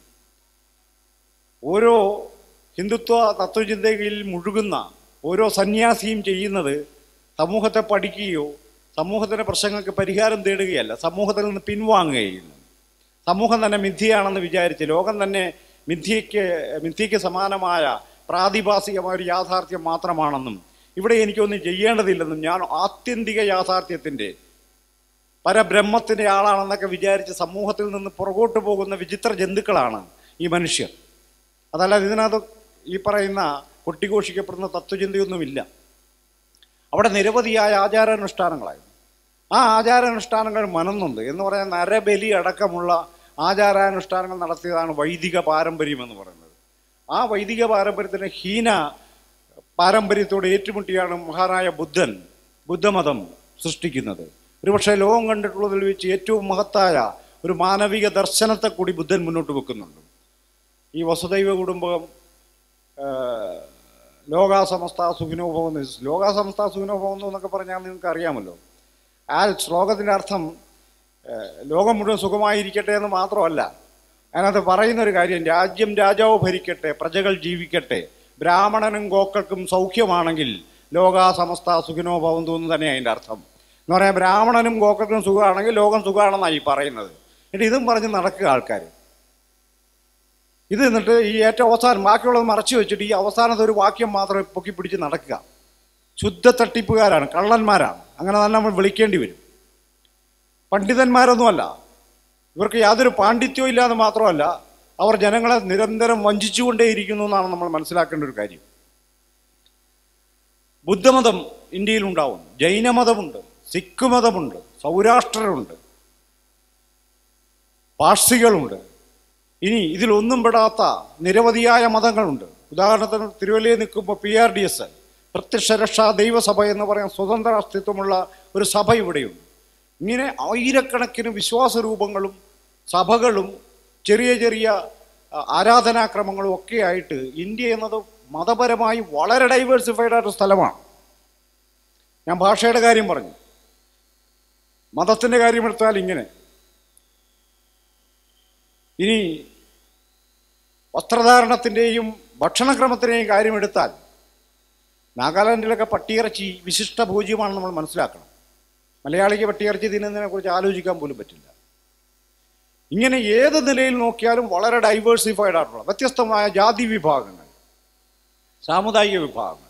ഓരോ ഹിന്ദുത്വ തത്വചിന്തയിൽ മുഴുകുന്ന ഓരോ സന്യാസിയും ചെയ്യുന്നത് സമൂഹത്തെ പഠിക്കുകയോ സമൂഹത്തിൻ്റെ പ്രശ്നങ്ങൾക്ക് പരിഹാരം തേടുകയല്ല സമൂഹത്തിൽ നിന്ന് പിൻവാങ്ങുകയുന്നു സമൂഹം തന്നെ മിഥ്യയാണെന്ന് വിചാരിച്ച് ലോകം തന്നെ മിഥ്യയ്ക്ക് മിഥ്യയ്ക്ക് സമാനമായ പ്രാതിഭാസികമായ ഒരു യാഥാർത്ഥ്യം മാത്രമാണെന്നും ഇവിടെ എനിക്കൊന്നും ചെയ്യേണ്ടതില്ലെന്നും ഞാൻ ആത്യന്തിക യാഥാർത്ഥ്യത്തിൻ്റെ പരബ്രഹ്മത്തിൻ്റെ ആളാണെന്നൊക്കെ വിചാരിച്ച് സമൂഹത്തിൽ നിന്ന് പുറകോട്ട് പോകുന്ന വിചിത്ര ജന്തുക്കളാണ് ഈ മനുഷ്യർ അതല്ലാതെ ഇതിനകത്ത് ഈ പറയുന്ന കൊട്ടിഘോഷിക്കപ്പെടുന്ന തത്വചിന്തയൊന്നുമില്ല അവിടെ നിരവധിയായ ആചാരാനുഷ്ഠാനങ്ങളായിരുന്നു ആ ആചാരാനുഷ്ഠാനങ്ങൾ മനന്നുണ്ട് എന്ന് പറയാൻ നരബലി അടക്കമുള്ള ആചാരാനുഷ്ഠാനങ്ങൾ നടത്തിയതാണ് വൈദിക പാരമ്പര്യം എന്ന് പറയുന്നത് ആ വൈദിക പാരമ്പര്യത്തിന് ഹീന പാരമ്പര്യത്തോട് ഏറ്റുമുട്ടിയാണ് മഹാനായ ബുദ്ധൻ ബുദ്ധമതം സൃഷ്ടിക്കുന്നത് ഒരുപക്ഷെ ലോകം കണ്ടിട്ടുള്ളതിൽ വെച്ച് ഏറ്റവും മഹത്തായ ഒരു മാനവിക ദർശനത്തെ കൂടി ബുദ്ധൻ മുന്നോട്ട് വെക്കുന്നുണ്ട് ഈ വസുദൈവ കുടുംബം ആ, ലോകാസമസ്ത സുഖിനോ പോകുന്നു ലോകാസമസ്ത സുഖിനോ പോകുന്നു എന്നൊക്കെ പറഞ്ഞാൽ നിങ്ങൾക്ക് അറിയാമല്ലോ ആ ശ്ലോകത്തിൻ്റെ അർത്ഥം ആ, ലോകം മുഴുവൻ സുഖമായിരിക്കട്ടെ എന്ന് മാത്രമല്ല അതിനകത്ത് പറയുന്ന ഒരു കാര്യം രാജ്യം രാജാവ് ഭരിക്കട്ടെ പ്രജകൾ ജീവിക്കട്ടെ ബ്രാഹ്മണനും ഗോക്കൾക്കും സൗഖ്യമാണെങ്കിൽ ലോകാസമസ്ത സുഖിനോ ഭവന്തു എന്ന് തന്നെയാണ് അതിൻ്റെ അർത്ഥം എന്ന് പറയാൻ ബ്രാഹ്മണനും ഗോക്കൾക്കും സുഖമാണെങ്കിൽ ലോകം സുഖമാണെന്നാണ് ഈ പറയുന്നത് എന്നിട്ട് ഇതും പറഞ്ഞ് നടക്കുക ആൾക്കാർ ഇത് എന്നിട്ട് ഈ ഏറ്റവും അവസാനം ബാക്കിയുള്ളത് മറച്ചു വെച്ചിട്ട് ഈ അവസാനത്തെ ഒരു വാക്യം മാത്രം പൊക്കി പിടിച്ച് നടക്കുക ശുദ്ധ തട്ടിപ്പുകാരാണ് കള്ളന്മാരാണ് അങ്ങനെ തന്നെ നമ്മൾ വിളിക്കേണ്ടി വരും പണ്ഡിതന്മാരൊന്നുമല്ല ഇവർക്ക് യാതൊരു പാണ്ഡിത്യവും ഇല്ലാന്ന് മാത്രമല്ല അവർ ജനങ്ങളെ നിരന്തരം വഞ്ചിച്ചുകൊണ്ടേയിരിക്കുന്നു എന്നാണ് നമ്മൾ മനസ്സിലാക്കേണ്ട ഒരു കാര്യം ബുദ്ധമതം ഇന്ത്യയിലുണ്ടാവും ജൈനമതമുണ്ട് സിഖ് മതമുണ്ട് സൗരാഷ്ട്രരുണ്ട് പാഴ്സികളുണ്ട് ഇനി ഇതിലൊന്നും പെടാത്ത നിരവധിയായ മതങ്ങളുണ്ട് ഉദാഹരണത്തിന് തിരുവല്ലയിൽ നിൽക്കുമ്പോൾ പി ആർ ഡി എസ് പ്രത്യക്ഷ രക്ഷാ ദൈവസഭ എന്ന് പറയുന്ന സ്വതന്ത്ര അസ്തിത്വമുള്ള ഒരു സഭ ഇവിടെയുണ്ട് ഇങ്ങനെ ആയിരക്കണക്കിന് വിശ്വാസ രൂപങ്ങളും സഭകളും ചെറിയ ചെറിയ ആ, ആരാധനാക്രമങ്ങളും ഒക്കെ ആയിട്ട് ഇന്ത്യ എന്നത് മതപരമായി വളരെ ഡൈവേഴ്സിഫൈഡ് ആയിട്ടൊരു സ്ഥലമാണ് ഞാൻ ഭാഷയുടെ കാര്യം പറഞ്ഞു മതത്തിൻ്റെ കാര്യം എടുത്താൽ ഇങ്ങനെ ഇനി വസ്ത്രധാരണത്തിൻ്റെയും ഭക്ഷണക്രമത്തിൻ്റെയും കാര്യമെടുത്താൽ നാഗാലാൻഡിലൊക്കെ പട്ടിയിറച്ചി വിശിഷ്ട ഭോജ്യമാണെന്ന് നമ്മൾ മനസ്സിലാക്കണം മലയാളിക്ക് പട്ടിയിറച്ചി തിന്നുന്നതിനെ കുറിച്ച് ആലോചിക്കാൻ പോലും പറ്റില്ല ഇങ്ങനെ ഏത് നിലയിൽ നോക്കിയാലും വളരെ ഡൈവേഴ്സിഫൈഡ് ആയിട്ടുള്ള വ്യത്യസ്തമായ ജാതി വിഭാഗങ്ങൾ സാമുദായിക വിഭാഗങ്ങൾ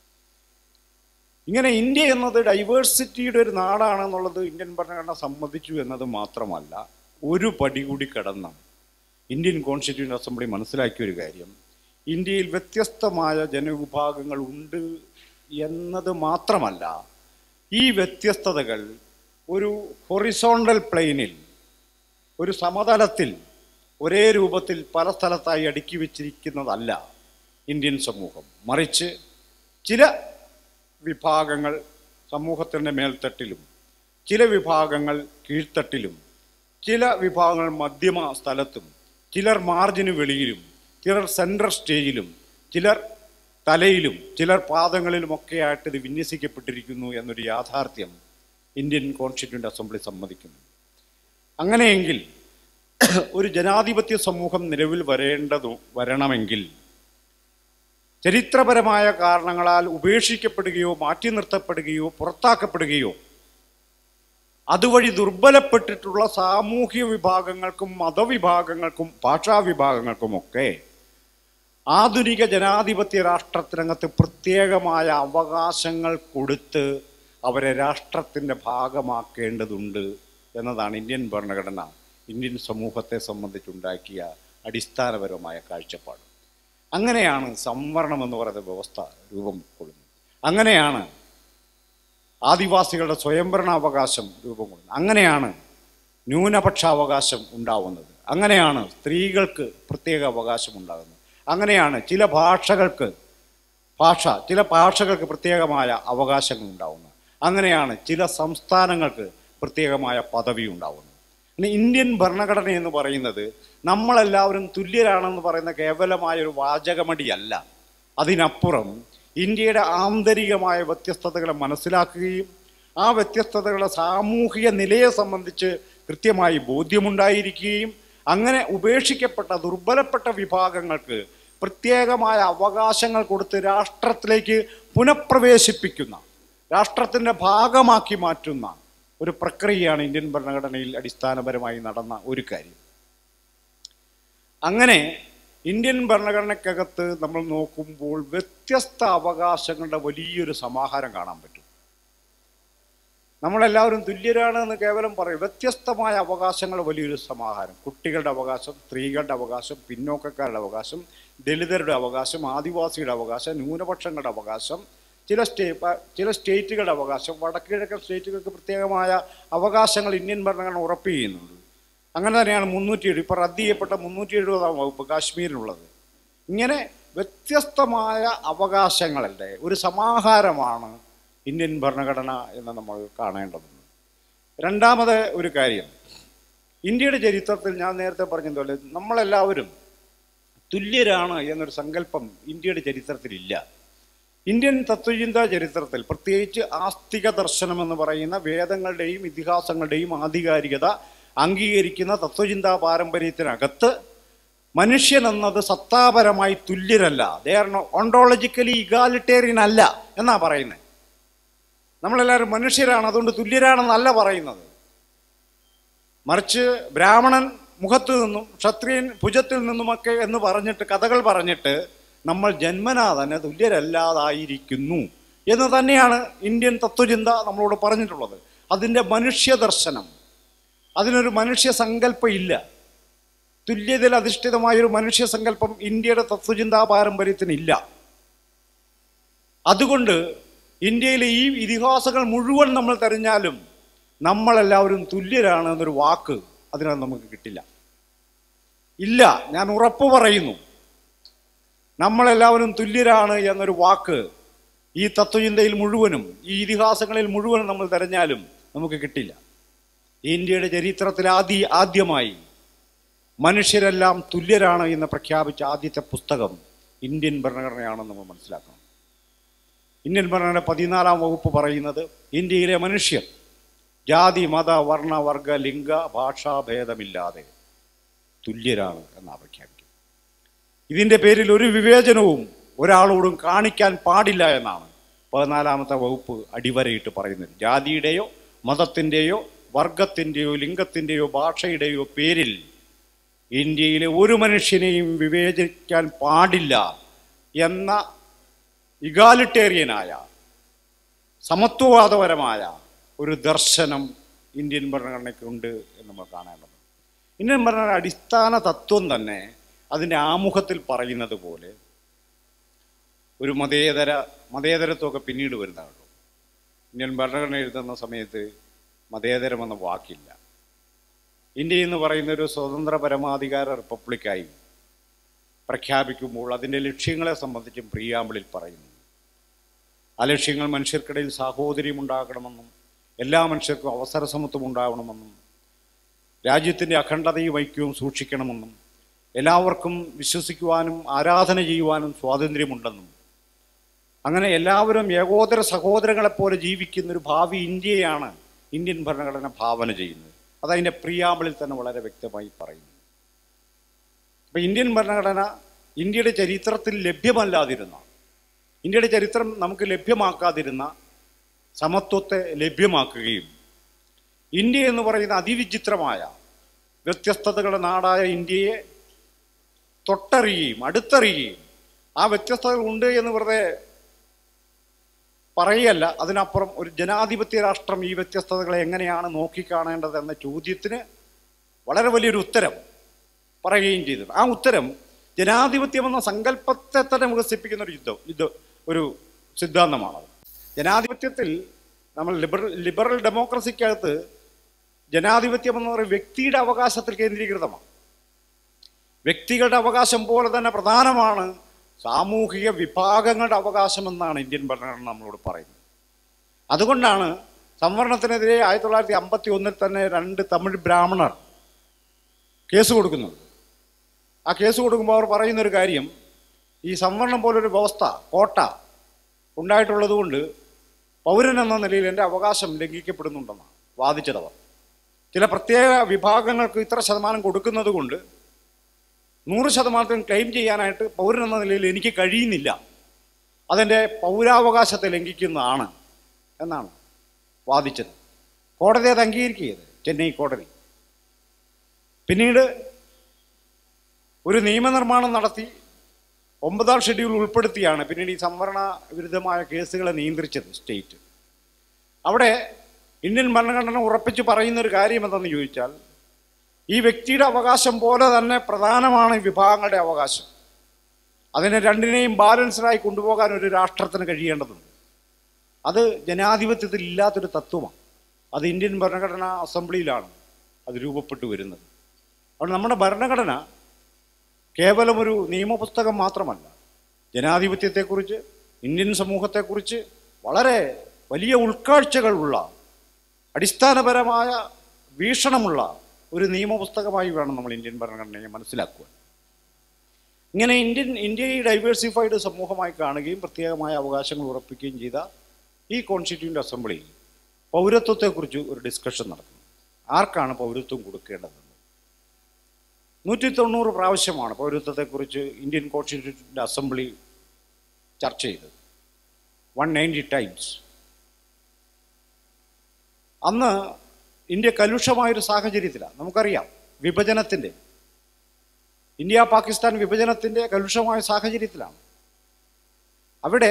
ഇങ്ങനെ ഇന്ത്യ എന്നത് ഡൈവേഴ്സിറ്റിയുടെ ഒരു നാടാണെന്നുള്ളത് ഇന്ത്യൻ ഭരണഘടന സമ്മതിച്ചു എന്നത് മാത്രമല്ല ഒരു പടി കൂടി കടന്ന ഇന്ത്യൻ കോൺസ്റ്റിറ്റ്യൂഷൻ അസംബ്ലി മനസ്സിലാക്കിയ ഒരു കാര്യം ഇന്ത്യയിൽ വ്യത്യസ്തമായ ജനവിഭാഗങ്ങൾ ഉണ്ട് എന്നത് മാത്രമല്ല ഈ വ്യത്യസ്തതകൾ ഒരു ഹൊറിസോണ്ടൽ പ്ലെയിനിൽ ഒരു സമതലത്തിൽ ഒരേ രൂപത്തിൽ പല സ്ഥലത്തായി അടുക്കി വെച്ചിരിക്കുന്നതല്ല ഇന്ത്യൻ സമൂഹം മറിച്ച് ചില വിഭാഗങ്ങൾ സമൂഹത്തിൻ്റെ മേൽത്തട്ടിലും ചില വിഭാഗങ്ങൾ കീഴ്ത്തട്ടിലും ചില വിഭാഗങ്ങൾ മധ്യമ സ്ഥലത്തും ചിലർ മാർജിന് വെളിയിലും ചിലർ സെൻട്രൽ സ്റ്റേജിലും ചിലർ തലയിലും ചിലർ പാദങ്ങളിലുമൊക്കെ ആയിട്ട് ഇത് വിന്യസിക്കപ്പെട്ടിരിക്കുന്നു എന്നൊരു യാഥാർത്ഥ്യം ഇന്ത്യൻ കോൺസ്റ്റിറ്റ്യൂൻ്റ് അസംബ്ലി സമ്മതിക്കുന്നു അങ്ങനെയെങ്കിൽ ഒരു ജനാധിപത്യ സമൂഹം നിലവിൽ വരേണ്ടതു വരണമെങ്കിൽ ചരിത്രപരമായ കാരണങ്ങളാൽ ഉപേക്ഷിക്കപ്പെടുകയോ മാറ്റി നിർത്തപ്പെടുകയോ പുറത്താക്കപ്പെടുകയോ അതുവഴി ദുർബലപ്പെട്ടിട്ടുള്ള സാമൂഹ്യ വിഭാഗങ്ങൾക്കും മതവിഭാഗങ്ങൾക്കും ഭാഷാ വിഭാഗങ്ങൾക്കുമൊക്കെ ആധുനിക ജനാധിപത്യ രാഷ്ട്രത്തിനകത്ത് പ്രത്യേകമായ അവകാശങ്ങൾ കൊടുത്ത് അവരെ രാഷ്ട്രത്തിൻ്റെ ഭാഗമാക്കേണ്ടതുണ്ട് എന്നതാണ് ഇന്ത്യൻ ഭരണഘടന ഇന്ത്യൻ സമൂഹത്തെ സംബന്ധിച്ചുണ്ടാക്കിയ അടിസ്ഥാനപരമായ കാഴ്ചപ്പാട് അങ്ങനെയാണ് സംവരണം എന്ന് പറയുന്ന വ്യവസ്ഥ രൂപം കൊള്ളുന്നത് അങ്ങനെയാണ് ആദിവാസികളുടെ സ്വയംഭരണാവകാശം രൂപം കൊള്ളുന്നത് അങ്ങനെയാണ് ന്യൂനപക്ഷാവകാശം ഉണ്ടാവുന്നത് അങ്ങനെയാണ് സ്ത്രീകൾക്ക് പ്രത്യേക അവകാശം ഉണ്ടാകുന്നത് അങ്ങനെയാണ് ചില ഭാഷകൾക്ക് ഭാഷ ചില ഭാഷകൾക്ക് പ്രത്യേകമായ അവകാശങ്ങൾ ഉണ്ടാവുന്നത് അങ്ങനെയാണ് ചില സംസ്ഥാനങ്ങൾക്ക് പ്രത്യേകമായ പദവി ഉണ്ടാവുന്നത് ഇനി ഇന്ത്യൻ ഭരണഘടന എന്ന് പറയുന്നത് നമ്മളെല്ലാവരും തുല്യരാണെന്ന് പറയുന്ന കേവലമായ ഒരു വാചകമടിയല്ല അതിനപ്പുറം ഇന്ത്യയുടെ ആന്തരികമായ വ്യത്യസ്തതകളെ മനസ്സിലാക്കുകയും ആ വ്യത്യസ്തതകളുടെ സാമൂഹിക നിലയെ സംബന്ധിച്ച് കൃത്യമായി ബോധ്യമുണ്ടായിരിക്കുകയും അങ്ങനെ ഉപേക്ഷിക്കപ്പെട്ട ദുർബലപ്പെട്ട വിഭാഗങ്ങൾക്ക് പ്രത്യേകമായ അവകാശങ്ങൾ കൊടുത്ത് രാഷ്ട്രത്തിലേക്ക് പുനഃപ്രവേശിപ്പിക്കുന്ന രാഷ്ട്രത്തിൻ്റെ ഭാഗമാക്കി മാറ്റുന്ന ഒരു പ്രക്രിയയാണ് ഇന്ത്യൻ ഭരണഘടനയിൽ അടിസ്ഥാനപരമായി നടന്ന ഒരു കാര്യം അങ്ങനെ ഇന്ത്യൻ ഭരണഘടനയ്ക്കകത്ത് നമ്മൾ നോക്കുമ്പോൾ വ്യത്യസ്ത അവകാശങ്ങളുടെ വലിയൊരു സമാഹാരം കാണാൻ പറ്റും നമ്മളെല്ലാവരും തുല്യരാണ് എന്ന് കേവലം പറയും വ്യത്യസ്തമായ അവകാശങ്ങളുടെ വലിയൊരു സമാഹാരം കുട്ടികളുടെ അവകാശം സ്ത്രീകളുടെ അവകാശം പിന്നോക്കക്കാരുടെ അവകാശം ദളിതരുടെ അവകാശം ആദിവാസിയുടെ അവകാശം ന്യൂനപക്ഷങ്ങളുടെ അവകാശം ചില സ്റ്റേ പ- ചില സ്റ്റേറ്റുകളുടെ അവകാശം വടക്കിഴക്കൻ സ്റ്റേറ്റുകൾക്ക് പ്രത്യേകമായ അവകാശങ്ങൾ ഇന്ത്യൻ ഭരണഘടന ഉറപ്പ് ചെയ്യുന്നുണ്ട് അങ്ങനെ തന്നെയാണ് മുന്നൂറ്റി എഴുപത് ഇപ്പോൾ റദ്ദ് ചെയ്യപ്പെട്ട മുന്നൂറ്റി എഴുപതാം വകുപ്പ് കാശ്മീരിനുള്ളത് ഇങ്ങനെ വ്യത്യസ്തമായ അവകാശങ്ങളുടെ ഒരു സമാഹാരമാണ് ഇന്ത്യൻ ഭരണഘടന എന്ന് നമ്മൾ കാണേണ്ടതുണ്ട് രണ്ടാമത് ഒരു കാര്യം ഇന്ത്യയുടെ ചരിത്രത്തിൽ ഞാൻ നേരത്തെ പറഞ്ഞതുപോലെ നമ്മളെല്ലാവരും തുല്യരാണ് എന്നൊരു സങ്കല്പം ഇന്ത്യയുടെ ചരിത്രത്തിലില്ല ഇന്ത്യൻ തത്വചിന്താ ചരിത്രത്തിൽ പ്രത്യേകിച്ച് ആസ്തിക ദർശനം എന്ന് പറയുന്ന വേദങ്ങളുടെയും ഇതിഹാസങ്ങളുടെയും ആധികാരികത അംഗീകരിക്കുന്ന തത്വചിന്താ പാരമ്പര്യത്തിനകത്ത് മനുഷ്യൻ എന്നത് സത്താപരമായി തുല്യരല്ല ദേ ആർ ഓണ്ടോളജിക്കലി ഇഗാലിറ്റേറിയൻ അല്ല എന്നാ പറയുന്നത് നമ്മളെല്ലാവരും മനുഷ്യരാണ് അതുകൊണ്ട് തുല്യരാണെന്നല്ല പറയുന്നത് മറിച്ച് ബ്രാഹ്മണൻ മുഖത്ത് നിന്നും ക്ഷത്രിയൻ ഭുജത്തിൽ നിന്നുമൊക്കെ എന്ന് പറഞ്ഞിട്ട് കഥകൾ പറഞ്ഞിട്ട് നമ്മൾ ജന്മനാ തന്നെ തുല്യരല്ലാതായിരിക്കുന്നു എന്ന് തന്നെയാണ് ഇന്ത്യൻ തത്വചിന്ത നമ്മളോട് പറഞ്ഞിട്ടുള്ളത് അതിൻ്റെ മനുഷ്യ ദർശനം അതിനൊരു മനുഷ്യ സങ്കല്പം ഇല്ല തുല്യതയിൽ അധിഷ്ഠിതമായൊരു മനുഷ്യ സങ്കല്പം ഇന്ത്യയുടെ തത്വചിന്താ പാരമ്പര്യത്തിനില്ല അതുകൊണ്ട് ഇന്ത്യയിലെ ഈ ഇതിഹാസങ്ങൾ മുഴുവൻ നമ്മൾ തെരഞ്ഞാലും നമ്മളെല്ലാവരും തുല്യരാണ് എന്നൊരു വാക്ക് അതിനകത്ത് നമുക്ക് കിട്ടില്ല ഇല്ല ഞാൻ ഉറപ്പ് പറയുന്നു നമ്മളെല്ലാവരും തുല്യരാണ് എന്നൊരു വാക്ക് ഈ തത്വചിന്തയിൽ മുഴുവനും ഈ ഇതിഹാസങ്ങളിൽ മുഴുവനും നമ്മൾ തെരഞ്ഞാലും നമുക്ക് കിട്ടില്ല ഇന്ത്യയുടെ ചരിത്രത്തിൽ ആദ്യ ആദ്യമായി മനുഷ്യരെല്ലാം തുല്യരാണ് എന്ന് പ്രഖ്യാപിച്ച ആദ്യത്തെ പുസ്തകം ഇന്ത്യൻ ഭരണഘടനയാണെന്ന് നമ്മൾ മനസ്സിലാക്കണം ഇന്ത്യൻ ഭരണഘടന പതിനാലാം വകുപ്പ് പറയുന്നത് ഇന്ത്യയിലെ മനുഷ്യർ ജാതി മത വർണ്ണ വർഗ ലിംഗ ഭാഷാഭേദമില്ലാതെ തുല്യരാണ് എന്നാണ് പ്രഖ്യാപിക്കുന്നത് ഇതിൻ്റെ പേരിൽ ഒരു വിവേചനവും ഒരാളോടും കാണിക്കാൻ പാടില്ല എന്നാണ് പതിനാലാമത്തെ വകുപ്പ് അടിവരയിട്ട് പറയുന്നത് ജാതിയുടെയോ മതത്തിൻ്റെയോ വർഗത്തിൻ്റെയോ ലിംഗത്തിൻ്റെയോ ഭാഷയുടെയോ പേരിൽ ഇന്ത്യയിലെ ഒരു മനുഷ്യനെയും വിവേചിക്കാൻ പാടില്ല എന്ന ഇഗാലിറ്റേറിയനായ സമത്വവാദപരമായ ഒരു ദർശനം ഇന്ത്യൻ ഭരണഘടനയ്ക്കുണ്ട് എന്ന് നമ്മൾ കാണേണ്ടത് ഇന്ത്യൻ ഭരണഘടന അടിസ്ഥാന തത്വം തന്നെ അതിൻ്റെ ആമുഖത്തിൽ പറയുന്നത് പോലെ ഒരു മതേതര മതേതരത്വമൊക്കെ പിന്നീട് വരുന്നതാണ് ഇന്ത്യൻ ഭരണഘടന എഴുതുന്ന സമയത്ത് മതേതരം എന്ന വാക്കില്ല ഇന്ത്യ എന്ന് പറയുന്ന ഒരു സ്വതന്ത്ര പരമാധികാര റിപ്പബ്ലിക്കായി പ്രഖ്യാപിക്കുമ്പോൾ അതിൻ്റെ ലക്ഷ്യങ്ങളെ സംബന്ധിച്ചും പ്രിയാമ്പിളിൽ പറയുന്നു ആ ലക്ഷ്യങ്ങൾ മനുഷ്യർക്കിടയിൽ സാഹോദര്യം ഉണ്ടാകണമെന്നും എല്ലാ മനുഷ്യർക്കും അവസര സമത്വം ഉണ്ടാവണമെന്നും രാജ്യത്തിൻ്റെ അഖണ്ഡതയും ഐക്യവും സൂക്ഷിക്കണമെന്നും എല്ലാവർക്കും വിശ്വസിക്കുവാനും ആരാധന ചെയ്യുവാനും സ്വാതന്ത്ര്യമുണ്ടെന്നും അങ്ങനെ എല്ലാവരും ഏകോദര സഹോദരങ്ങളെപ്പോലെ ജീവിക്കുന്ന ഒരു ഭാവി ഇന്ത്യയാണ് ഇന്ത്യൻ ഭരണഘടന ഭാവന ചെയ്യുന്നത് അതതിൻ്റെ പ്രിയാമ്പിളിൽ തന്നെ വളരെ വ്യക്തമായി പറയുന്നു അപ്പം ഇന്ത്യൻ ഭരണഘടന ഇന്ത്യയുടെ ചരിത്രത്തിൽ ലഭ്യമല്ലാതിരുന്ന ഇന്ത്യയുടെ ചരിത്രം നമുക്ക് ലഭ്യമാക്കാതിരുന്ന സമത്വത്തെ ലഭ്യമാക്കുകയും ഇന്ത്യ എന്ന് പറയുന്ന അതിവിചിത്രമായ വ്യത്യസ്തതകളുടെ നാടായ ഇന്ത്യയെ തൊട്ടറിയുകയും അടുത്തറിയുകയും ആ വ്യത്യസ്തതകൾ ഉണ്ട് എന്ന് വെറുതെ പറയല്ല അതിനപ്പുറം ഒരു ജനാധിപത്യ രാഷ്ട്രം ഈ വ്യത്യസ്തതകളെ എങ്ങനെയാണ് നോക്കിക്കാണേണ്ടത് എന്ന ചോദ്യത്തിന് വളരെ വലിയൊരു ഉത്തരം പറയുകയും ചെയ്തത് ആ ഉത്തരം ജനാധിപത്യം എന്ന സങ്കല്പത്തെ തന്നെ വികസിപ്പിക്കുന്ന ഒരു യുദ്ധം യുദ്ധ ഒരു സിദ്ധാന്തമാണത് ജനാധിപത്യത്തിൽ നമ്മൾ ലിബറൽ ലിബറൽ ഡെമോക്രസിക്കകത്ത് ജനാധിപത്യം എന്ന് പറയുന്ന വ്യക്തിയുടെ അവകാശത്തിൽ കേന്ദ്രീകൃതമാണ് വ്യക്തികളുടെ അവകാശം പോലെ തന്നെ പ്രധാനമാണ് സാമൂഹിക വിഭാഗങ്ങളുടെ അവകാശം എന്നാണ് ഇന്ത്യൻ ഭരണഘടന നമ്മളോട് പറയുന്നത് അതുകൊണ്ടാണ് സംവരണത്തിനെതിരെ ആയിരത്തി തൊള്ളായിരത്തി അമ്പത്തി ഒന്നിൽ തന്നെ രണ്ട് തമിഴ് ബ്രാഹ്മണർ കേസ് കൊടുക്കുന്നത് ആ കേസ് കൊടുക്കുമ്പോൾ അവർ പറയുന്നൊരു കാര്യം ഈ സംവരണം പോലൊരു വ്യവസ്ഥ കോട്ട ഉണ്ടായിട്ടുള്ളത് കൊണ്ട് പൗരൻ എന്ന നിലയിൽ എൻ്റെ അവകാശം ലംഘിക്കപ്പെടുന്നുണ്ടെന്നാണ് വാദിച്ചതവർ ചില പ്രത്യേക വിഭാഗങ്ങൾക്ക് ഇത്ര ശതമാനം കൊടുക്കുന്നത് കൊണ്ട് നൂറ് ശതമാനത്തിന് ക്ലെയിം ചെയ്യാനായിട്ട് പൗരൻ എന്ന നിലയിൽ എനിക്ക് കഴിയുന്നില്ല അതെൻ്റെ പൗരാവകാശത്തെ ലംഘിക്കുന്നതാണ് എന്നാണ് വാദിച്ചത് കോടതി അത് അംഗീകരിക്കുകയത് ചെന്നൈ കോടതി പിന്നീട് ഒരു നിയമനിർമ്മാണം നടത്തി ഒമ്പതാം ഷെഡ്യൂൾ ഉൾപ്പെടുത്തിയാണ് പിന്നീട് ഈ സംവരണ വിരുദ്ധമായ കേസുകളെ നിയന്ത്രിച്ചത് സ്റ്റേറ്റ് അവിടെ ഇന്ത്യൻ ഭരണഘടന ഉറപ്പിച്ച് പറയുന്ന ഒരു കാര്യം എന്തെന്ന് ചോദിച്ചാൽ ഈ വ്യക്തിയുടെ അവകാശം പോലെ തന്നെ പ്രധാനമാണ് ഈ വിഭാഗങ്ങളുടെ അവകാശം അതിനെ രണ്ടിനെയും ബാലൻസ്ഡായി കൊണ്ടുപോകാൻ ഒരു രാഷ്ട്രത്തിന് കഴിയേണ്ടതുണ്ട് അത് ജനാധിപത്യത്തിൽ ഇല്ലാത്തൊരു തത്വമാണ് അത് ഇന്ത്യൻ ഭരണഘടനാ അസംബ്ലിയിലാണ് അത് രൂപപ്പെട്ടു വരുന്നത് അതുകൊണ്ട് നമ്മുടെ ഭരണഘടന കേവലം ഒരു നിയമപുസ്തകം മാത്രമല്ല ജനാധിപത്യത്തെക്കുറിച്ച് ഇന്ത്യൻ സമൂഹത്തെക്കുറിച്ച് വളരെ വലിയ ഉൾക്കാഴ്ചകളുള്ള അടിസ്ഥാനപരമായ വീക്ഷണമുള്ള ഒരു നിയമപുസ്തകമായി വേണം നമ്മൾ ഇന്ത്യൻ ഭരണഘടനയെ മനസ്സിലാക്കുവാൻ ഇങ്ങനെ ഇന്ത്യൻ ഇന്ത്യയെ ഡൈവേഴ്സിഫൈഡ് സമൂഹമായി കാണുകയും പ്രത്യേകമായ അവകാശങ്ങൾ ഉറപ്പിക്കുകയും ചെയ്ത ഈ കോൺസ്റ്റിറ്റ്യൂൻ്റ് അസംബ്ലിയിൽ പൗരത്വത്തെക്കുറിച്ച് ഒരു ഡിസ്കഷൻ നടക്കുന്നു ആർക്കാണ് പൗരത്വം കൊടുക്കേണ്ടതെന്ന് നൂറ്റി തൊണ്ണൂറ് പ്രാവശ്യമാണ് പൗരത്വത്തെക്കുറിച്ച് ഇന്ത്യൻ കോൺസ്റ്റിറ്റ്യൂഷൻ്റെ അസംബ്ലി ചർച്ച ചെയ്തത് വൺ നയൻറ്റി ടൈംസ് അന്ന് ഇന്ത്യ കലുഷമായൊരു സാഹചര്യത്തിലാണ് നമുക്കറിയാം വിഭജനത്തിൻ്റെ ഇന്ത്യ പാകിസ്ഥാൻ വിഭജനത്തിൻ്റെ കലുഷമായ സാഹചര്യത്തിലാണ് അവിടെ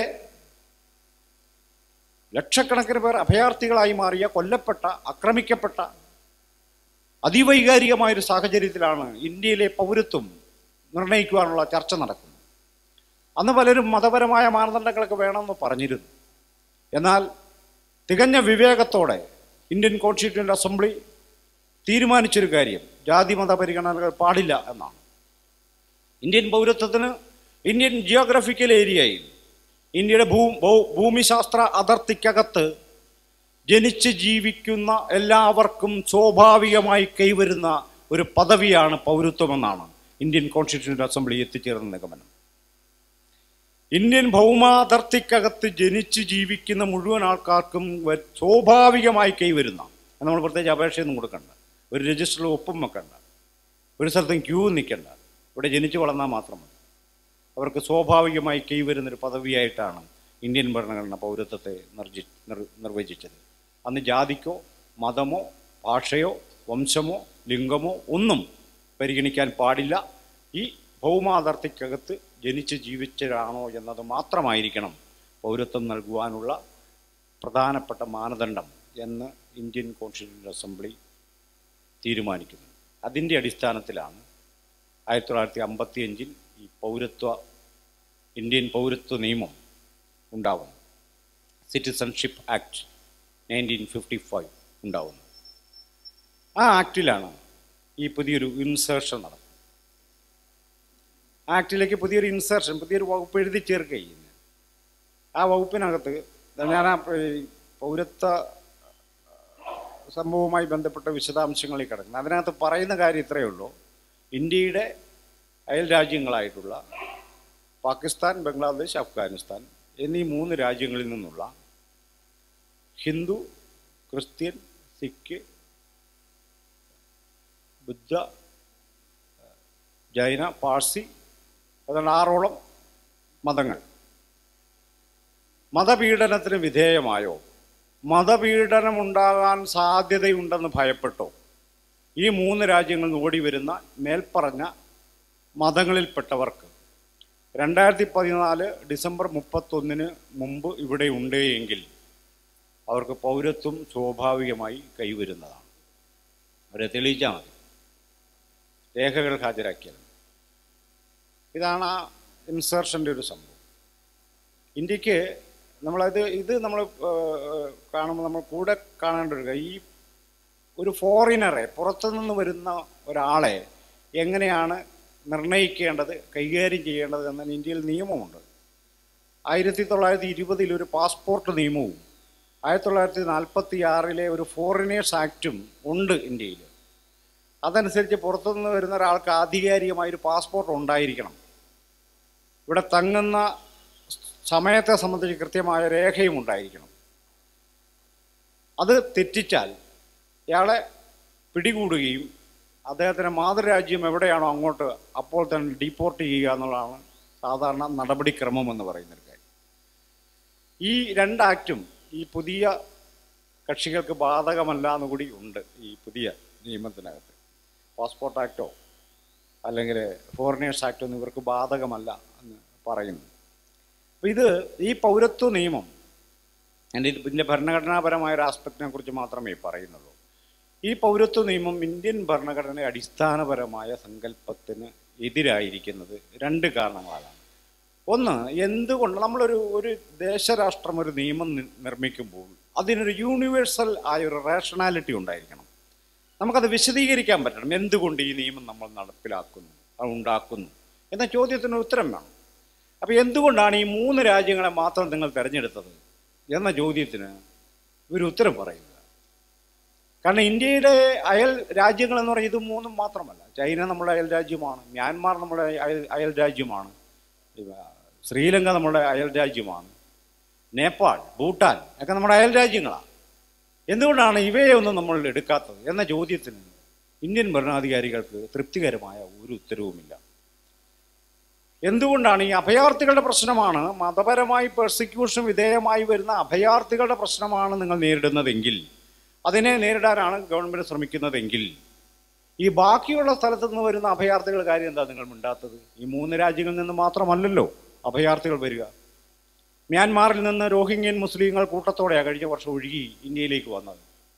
ലക്ഷക്കണക്കിന് പേർ അഭയാർത്ഥികളായി മാറിയ കൊല്ലപ്പെട്ട ആക്രമിക്കപ്പെട്ട അതിവൈകാരികമായൊരു സാഹചര്യത്തിലാണ് ഇന്ത്യയിലെ പൗരത്വം നിർണ്ണയിക്കുവാനുള്ള ചർച്ച നടക്കുന്നത് അന്ന് പലരും മതപരമായ മാനദണ്ഡങ്ങളൊക്കെ വേണമെന്ന് പറഞ്ഞിരുന്നു എന്നാൽ തികഞ്ഞ വിവേകത്തോടെ ഇന്ത്യൻ കോൺസ്റ്റിറ്റ്യൂൻ്റ് അസംബ്ലി തീരുമാനിച്ചൊരു കാര്യം ജാതി മത പരിഗണനകൾ പാടില്ല എന്നാണ് ഇന്ത്യൻ പൗരത്വത്തിന് ഇന്ത്യൻ ജിയോഗ്രഫിക്കൽ ഏരിയയിൽ ഇന്ത്യയുടെ ഭൂ ഭൂ- ഭൂമിശാസ്ത്ര അതിർത്തിക്കകത്ത് ജനിച്ച് ജീവിക്കുന്ന എല്ലാവർക്കും സ്വാഭാവികമായി കൈവരുന്ന ഒരു പദവിയാണ് പൗരത്വമെന്നാണ് ഇന്ത്യൻ കോൺസ്റ്റിറ്റ്യൂഷൻ അസംബ്ലി എത്തിച്ചേർന്ന നിഗമനം ഇന്ത്യൻ ഭൗമാതിർത്തിക്കകത്ത് ജനിച്ച് ജീവിക്കുന്ന മുഴുവൻ ആൾക്കാർക്കും വ- സ്വാഭാവികമായി കൈവരുന്ന അത് നമ്മൾ പ്രത്യേകിച്ച് അപേക്ഷയൊന്നും കൊടുക്കണ്ട ഒരു രജിസ്റ്ററിൽ ഒപ്പും വെക്കണ്ട ഒരു സ്ഥലത്തും ക്യൂ നിൽക്കണ്ട ഇവിടെ ജനിച്ചു വളർന്നാൽ മാത്രം മതി അവർക്ക് സ്വാഭാവികമായി കൈവരുന്നൊരു പദവിയായിട്ടാണ് ഇന്ത്യൻ ഭരണഘടന പൗരത്വത്തെ നിർജി നിർ- നിർവചിച്ചത് അന്ന് ജാതിക്കോ മതമോ ഭാഷയോ വംശമോ ലിംഗമോ ഒന്നും പരിഗണിക്കാൻ പാടില്ല ഈ ഭൗമാതിർത്തിക്കകത്ത് ജനിച്ച് ജീവിച്ചവരാണോ എന്നത് മാത്രമായിരിക്കണം പൗരത്വം നൽകുവാനുള്ള പ്രധാനപ്പെട്ട മാനദണ്ഡം എന്ന് ഇന്ത്യൻ കോൺസ്റ്റിറ്റ്യൂഷൻ അസംബ്ലി തീരുമാനിക്കുന്നു അതിൻ്റെ അടിസ്ഥാനത്തിലാണ് ആയിരത്തി തൊള്ളായിരത്തി അമ്പത്തിയഞ്ചിൽ ഈ പൗരത്വ ഇന്ത്യൻ പൗരത്വ നിയമം ഉണ്ടാവുന്നു citizenship act nineteen fifty five ഉണ്ടാവുന്നു ആ ആക്ടിലാണ് ഈ പുതിയൊരു ഇൻസേർഷൻ നടക്കുന്നത് ആ ആക്ടിലേക്ക് പുതിയൊരു ഇൻസേർഷൻ പുതിയൊരു വകുപ്പ് എഴുതി ചേർക്കുക ചെയ്യുന്നത് ആ വകുപ്പിനകത്ത് ഞാൻ ആ ഈ പൗരത്വ സംഭവവുമായി ബന്ധപ്പെട്ട വിശദാംശങ്ങളിൽ കിടക്കുന്നത് അതിനകത്ത് പറയുന്ന കാര്യം ഇത്രയേ ഉള്ളൂ ഇന്ത്യയുടെ അയൽ രാജ്യങ്ങളായിട്ടുള്ള പാകിസ്ഥാൻ ബംഗ്ലാദേശ് അഫ്ഗാനിസ്ഥാൻ എന്നീ മൂന്ന് രാജ്യങ്ങളിൽ നിന്നുള്ള ഹിന്ദു ക്രിസ്ത്യൻ സിഖ് ബുദ്ധ ജൈന പാഴ്സി അതാണ് ആറോളം മതങ്ങൾ മതപീഡനത്തിന് വിധേയമായോ മതപീഡനം ഉണ്ടാകാൻ സാധ്യതയുണ്ടെന്ന് ഭയപ്പെട്ടോ ഈ മൂന്ന് രാജ്യങ്ങളിൽ നിന്ന് ഓടി വരുന്ന മേൽപ്പറഞ്ഞ മതങ്ങളിൽപ്പെട്ടവർക്ക് രണ്ടായിരത്തി പതിനാല് ഡിസംബർ മുപ്പത്തൊന്നിന് മുമ്പ് ഇവിടെ ഉണ്ട് എങ്കിൽ അവർക്ക് പൗരത്വം സ്വാഭാവികമായി കൈവരുന്നതാണ് അവരെ തെളിയിച്ചാൽ മതി രേഖകൾ ഹാജരാക്കിയാൽ മതി. ഇതാണ് ആ ഇൻസേർഷൻ്റെ ഒരു സംഭവം ഇന്ത്യക്ക് നമ്മളത് ഇത് നമ്മൾ കാണുമ്പോൾ നമ്മൾ കൂടെ കാണേണ്ട ഒരു കാര്യം, ഈ ഒരു ഫോറിനറെ പുറത്തുനിന്ന് വരുന്ന ഒരാളെ എങ്ങനെയാണ് നിർണയിക്കേണ്ടത് കൈകാര്യം ചെയ്യേണ്ടത് എന്ന ഇന്ത്യയിൽ നിയമമുണ്ട് ആയിരത്തി തൊള്ളായിരത്തി ഇരുപതിൽ ഒരു പാസ്പോർട്ട് നിയമവും ആയിരത്തി തൊള്ളായിരത്തി നാൽപ്പത്തി ആറിലെ ഒരു ഫോറിനേഴ്സ് ആക്റ്റും ഉണ്ട് ഇന്ത്യയിൽ അതനുസരിച്ച് പുറത്തുനിന്ന് വരുന്ന ഒരാൾക്ക് ആധികാരികമായൊരു പാസ്പോർട്ട് ഉണ്ടായിരിക്കണം ഇവിടെ തങ്ങുന്ന സമയത്തെ സംബന്ധിച്ച് കൃത്യമായ രേഖയും ഉണ്ടായിരിക്കണം അത് തെറ്റിച്ചാൽ ഇയാളെ പിടികൂടുകയും അദ്ദേഹത്തിൻ്റെ മാതൃരാജ്യം എവിടെയാണോ അങ്ങോട്ട് അപ്പോൾ തന്നെ ഡീപ്പോർട്ട് ചെയ്യുക എന്നുള്ളതാണ് സാധാരണ നടപടിക്രമം എന്ന് പറയുന്നൊരു കാര്യം ഈ രണ്ട് ആക്റ്റും ഈ പുതിയ കക്ഷികൾക്ക് ബാധകമല്ല എന്നുകൂടി ഉണ്ട് ഈ പുതിയ നിയമത്തിനകത്ത് പാസ്പോർട്ട് ആക്റ്റോ അല്ലെങ്കിൽ ഫോറിനേഴ്സ് ആക്റ്റോ ഒന്നും ഇവർക്ക് ബാധകമല്ല എന്ന് പറയുന്നു അപ്പോൾ ഇത് ഈ പൗരത്വ നിയമം എൻ്റെ ഇതിൻ്റെ ഭരണഘടനാപരമായ ഒരു ആസ്പെക്റ്റിനെ കുറിച്ച് മാത്രമേ പറയുന്നുള്ളൂ ഈ പൗരത്വ നിയമം ഇന്ത്യൻ ഭരണഘടന അടിസ്ഥാനപരമായ സങ്കല്പത്തിന് എതിരായിരിക്കുന്നത് രണ്ട് കാരണങ്ങളാണ് ഒന്ന് എന്തുകൊണ്ട് നമ്മളൊരു ഒരു ദേശരാഷ്ട്രം ഒരു നിയമം നി- നിർമ്മിക്കുമ്പോൾ അതിനൊരു യൂണിവേഴ്സൽ ആയ ഒരു റേഷണാലിറ്റി ഉണ്ടായിരിക്കണം നമുക്കത് വിശദീകരിക്കാൻ പറ്റണം എന്തുകൊണ്ട് ഈ നിയമം നമ്മൾ നടപ്പിലാക്കുന്നു അത് ഉണ്ടാക്കുന്നു എന്ന ചോദ്യത്തിന് ഉത്തരം വേണം അപ്പോൾ എന്തുകൊണ്ടാണ് ഈ മൂന്ന് രാജ്യങ്ങളെ മാത്രം നിങ്ങൾ തിരഞ്ഞെടുത്തത് എന്ന ചോദ്യത്തിന് ഒരു ഉത്തരം പറയുക കാരണം ഇന്ത്യയുടെ അയൽ രാജ്യങ്ങൾ എന്ന് പറയുന്നത് ഇത് മൂന്നും മാത്രമല്ല ചൈന നമ്മുടെ അയൽ രാജ്യമാണ് മ്യാൻമാർ നമ്മുടെ അയൽ അയൽ രാജ്യമാണ് ഇവ- ശ്രീലങ്ക നമ്മുടെ അയൽ രാജ്യമാണ് നേപ്പാൾ ഭൂട്ടാൻ ഒക്കെ നമ്മുടെ അയൽ രാജ്യങ്ങളാണ് എന്തുകൊണ്ടാണ് ഇവയെ ഒന്നും നമ്മൾ എടുക്കാത്തത് എന്ന ചോദ്യത്തിന് ഇന്ത്യൻ ഭരണാധികാരികൾക്ക് തൃപ്തികരമായ ഒരു ഉത്തരവുമില്ല എന്തുകൊണ്ടാണ് ഈ അഭയാർത്ഥികളുടെ പ്രശ്നമാണ് മതപരമായി പെർസിക്യൂഷൻ വിധേയമായി വരുന്ന അഭയാർത്ഥികളുടെ പ്രശ്നമാണ് നിങ്ങൾ നേരിടുന്നതെങ്കിൽ അതിനെ നേരിടാനാണ് ഗവൺമെൻറ് ശ്രമിക്കുന്നതെങ്കിൽ ഈ ബാക്കിയുള്ള സ്ഥലത്തു നിന്ന് വരുന്ന അഭയാർത്ഥികളുടെ കാര്യം എന്താ നിങ്ങൾ മിണ്ടാത്തത് ഈ മൂന്ന് രാജ്യങ്ങളിൽ നിന്ന് മാത്രമല്ലല്ലോ അഭയാർത്ഥികൾ വരിക മ്യാൻമാറിൽ നിന്ന് രോഹിംഗ്യൻ മുസ്ലിങ്ങൾ കൂട്ടത്തോടെയാണ് കഴിഞ്ഞ വർഷം ഒഴുകി ഇന്ത്യയിലേക്ക് വന്നത്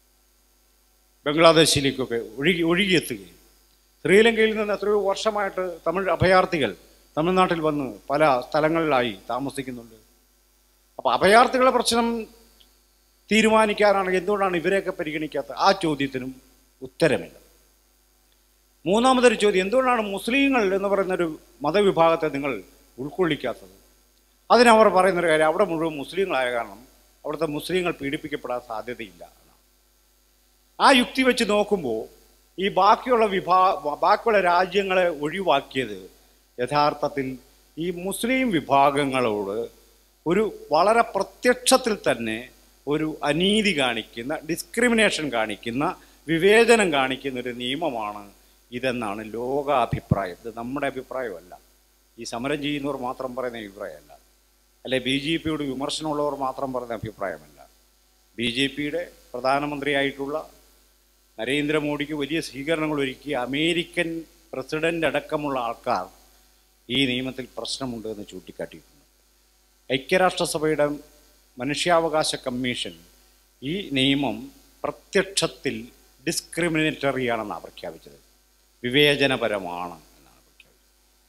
ബംഗ്ലാദേശിലേക്കൊക്കെ ഒഴുകി ഒഴുകിയെത്തുകയും ശ്രീലങ്കയിൽ നിന്ന് എത്രയോ വർഷമായിട്ട് തമിഴ് അഭയാർത്ഥികൾ തമിഴ്നാട്ടിൽ വന്ന് പല സ്ഥലങ്ങളിലായി താമസിക്കുന്നുണ്ട് അപ്പോൾ അഭയാർത്ഥികളുടെ പ്രശ്നം തീരുമാനിക്കാനാണ് എന്തുകൊണ്ടാണ് ഇവരെയൊക്കെ പരിഗണിക്കാത്തത് ആ ചോദ്യത്തിനും ഉത്തരമില്ല മൂന്നാമതൊരു ചോദ്യം എന്തുകൊണ്ടാണ് മുസ്ലിങ്ങൾ എന്ന് പറയുന്നൊരു മതവിഭാഗത്തെ നിങ്ങൾ ഉൾക്കൊള്ളിക്കാത്തത് അതിനവർ പറയുന്നൊരു കാര്യം അവിടെ മുഴുവൻ മുസ്ലിങ്ങളായ കാരണം അവിടുത്തെ മുസ്ലിങ്ങൾ പീഡിപ്പിക്കപ്പെടാൻ സാധ്യതയില്ല എന്നാണ്. ആ യുക്തി വെച്ച് നോക്കുമ്പോൾ ഈ ബാക്കിയുള്ള വിഭാ ബാക്കിയുള്ള രാജ്യങ്ങളെ ഒഴിവാക്കിയത് യഥാർത്ഥത്തിൽ ഈ മുസ്ലിം വിഭാഗങ്ങളോട് ഒരു വളരെ പ്രത്യക്ഷത്തിൽ തന്നെ ഒരു അനീതി കാണിക്കുന്ന ഡിസ്ക്രിമിനേഷൻ കാണിക്കുന്ന വിവേചനം കാണിക്കുന്ന ഒരു നിയമമാണ് ഇതെന്നാണ് ലോകാഭിപ്രായം ഇത് നമ്മുടെ അഭിപ്രായമല്ല ഈ സമരം ചെയ്യുന്നവർ മാത്രം പറയുന്ന അഭിപ്രായമല്ല അല്ലെ ബി ജെ പിയോട് വിമർശനമുള്ളവർ മാത്രം പറയുന്ന അഭിപ്രായമല്ല ബി ജെ പിയുടെ പ്രധാനമന്ത്രിയായിട്ടുള്ള നരേന്ദ്രമോദിക്ക് വലിയ സ്വീകരണങ്ങൾ ഒരുക്കി അമേരിക്കൻ പ്രസിഡന്റ് അടക്കമുള്ള ആൾക്കാർ ഈ നിയമത്തിൽ പ്രശ്നമുണ്ട് എന്ന് ചൂണ്ടിക്കാട്ടിയിട്ടുണ്ട് ഐക്യരാഷ്ട്രസഭയുടെ മനുഷ്യാവകാശ കമ്മീഷൻ ഈ നിയമം പ്രത്യക്ഷത്തിൽ ഡിസ്ക്രിമിനേറ്ററി ആണെന്നാണ് പ്രഖ്യാപിച്ചത് വിവേചനപരമാണ് എന്നാണ് പ്രഖ്യാപിച്ചത്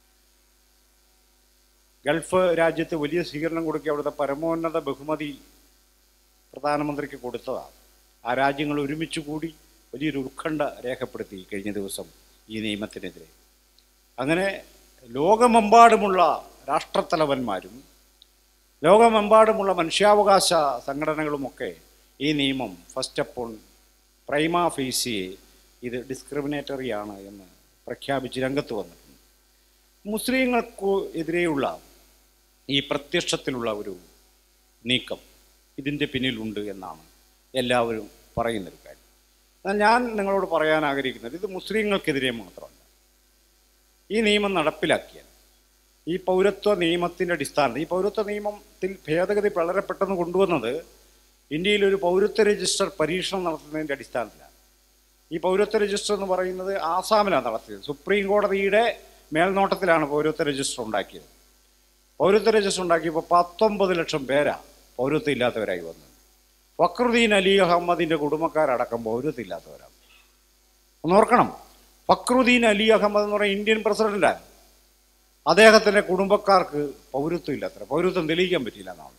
ഗൾഫ് രാജ്യത്ത് വലിയ സ്വീകരണം കൊടുക്കുക അവിടുത്തെ പരമോന്നത ബഹുമതി പ്രധാനമന്ത്രിക്ക് കൊടുത്തതാണ് ആ രാജ്യങ്ങൾ ഒരുമിച്ച് കൂടി വലിയൊരു ഉത്കണ്ഠ രേഖപ്പെടുത്തി കഴിഞ്ഞ ദിവസം ഈ നിയമത്തിനെതിരെ അങ്ങനെ ലോകമെമ്പാടുമുള്ള രാഷ്ട്രത്തലവന്മാരും ലോകമെമ്പാടുമുള്ള മനുഷ്യാവകാശ സംഘടനകളുമൊക്കെ ഈ നിയമം ഫസ്റ്റ് അപ്പോൺ പ്രൈമ ഫേസിയെ ഇത് ഡിസ്ക്രിമിനേറ്ററി ആണ് എന്ന് പ്രഖ്യാപിച്ച് രംഗത്ത് വന്നിട്ടുണ്ട് മുസ്ലിങ്ങൾക്ക് എതിരെയുള്ള ഈ പ്രത്യക്ഷത്തിലുള്ള ഒരു നീക്കം ഇതിൻ്റെ പിന്നിലുണ്ട് എന്നാണ് എല്ലാവരും പറയുന്നൊരു കാര്യം എന്നാൽ ഞാൻ നിങ്ങളോട് പറയാൻ ആഗ്രഹിക്കുന്നത് ഇത് മുസ്ലിങ്ങൾക്കെതിരെ മാത്രമല്ല ഈ നിയമം നടപ്പിലാക്കിയാൽ ഈ പൗരത്വ നിയമത്തിൻ്റെ അടിസ്ഥാനത്തിൽ ഈ പൗരത്വ നിയമത്തിൽ ഭേദഗതി വളരെ പെട്ടെന്ന് കൊണ്ടുവന്നത് ഇന്ത്യയിൽ ഒരു പൗരത്വ രജിസ്റ്റർ പരീക്ഷണം നടത്തുന്നതിൻ്റെ അടിസ്ഥാനത്തിലാണ് ഈ പൗരത്വ രജിസ്റ്റർ എന്ന് പറയുന്നത് ആസാമിലാണ് നടത്തിയത് സുപ്രീം കോടതിയുടെ മേൽനോട്ടത്തിലാണ് പൗരത്വ രജിസ്റ്റർ ഉണ്ടാക്കിയത് പൗരത്വ രജിസ്റ്റർ ഉണ്ടാക്കിയപ്പോൾ പത്തൊമ്പത് ലക്ഷം പേരാ പൗരത്വം ഇല്ലാത്തവരായി വന്നത് ഫക്രുദ്ദീൻ അലി അഹമ്മദിൻ്റെ കുടുംബക്കാരടക്കം പൗരത്വം ഇല്ലാത്തവരാണ് ഒന്ന് ഓർക്കണം ഫക്രുദ്ദീൻ അലി അഹമ്മദ് എന്ന് പറയുന്ന ഇന്ത്യൻ പ്രസിഡന്റാണ് അദ്ദേഹത്തിൻ്റെ കുടുംബക്കാർക്ക് പൗരത്വം ഇല്ലാത്ര പൗരത്വം തെളിയിക്കാൻ പറ്റിയില്ല എന്നാണ്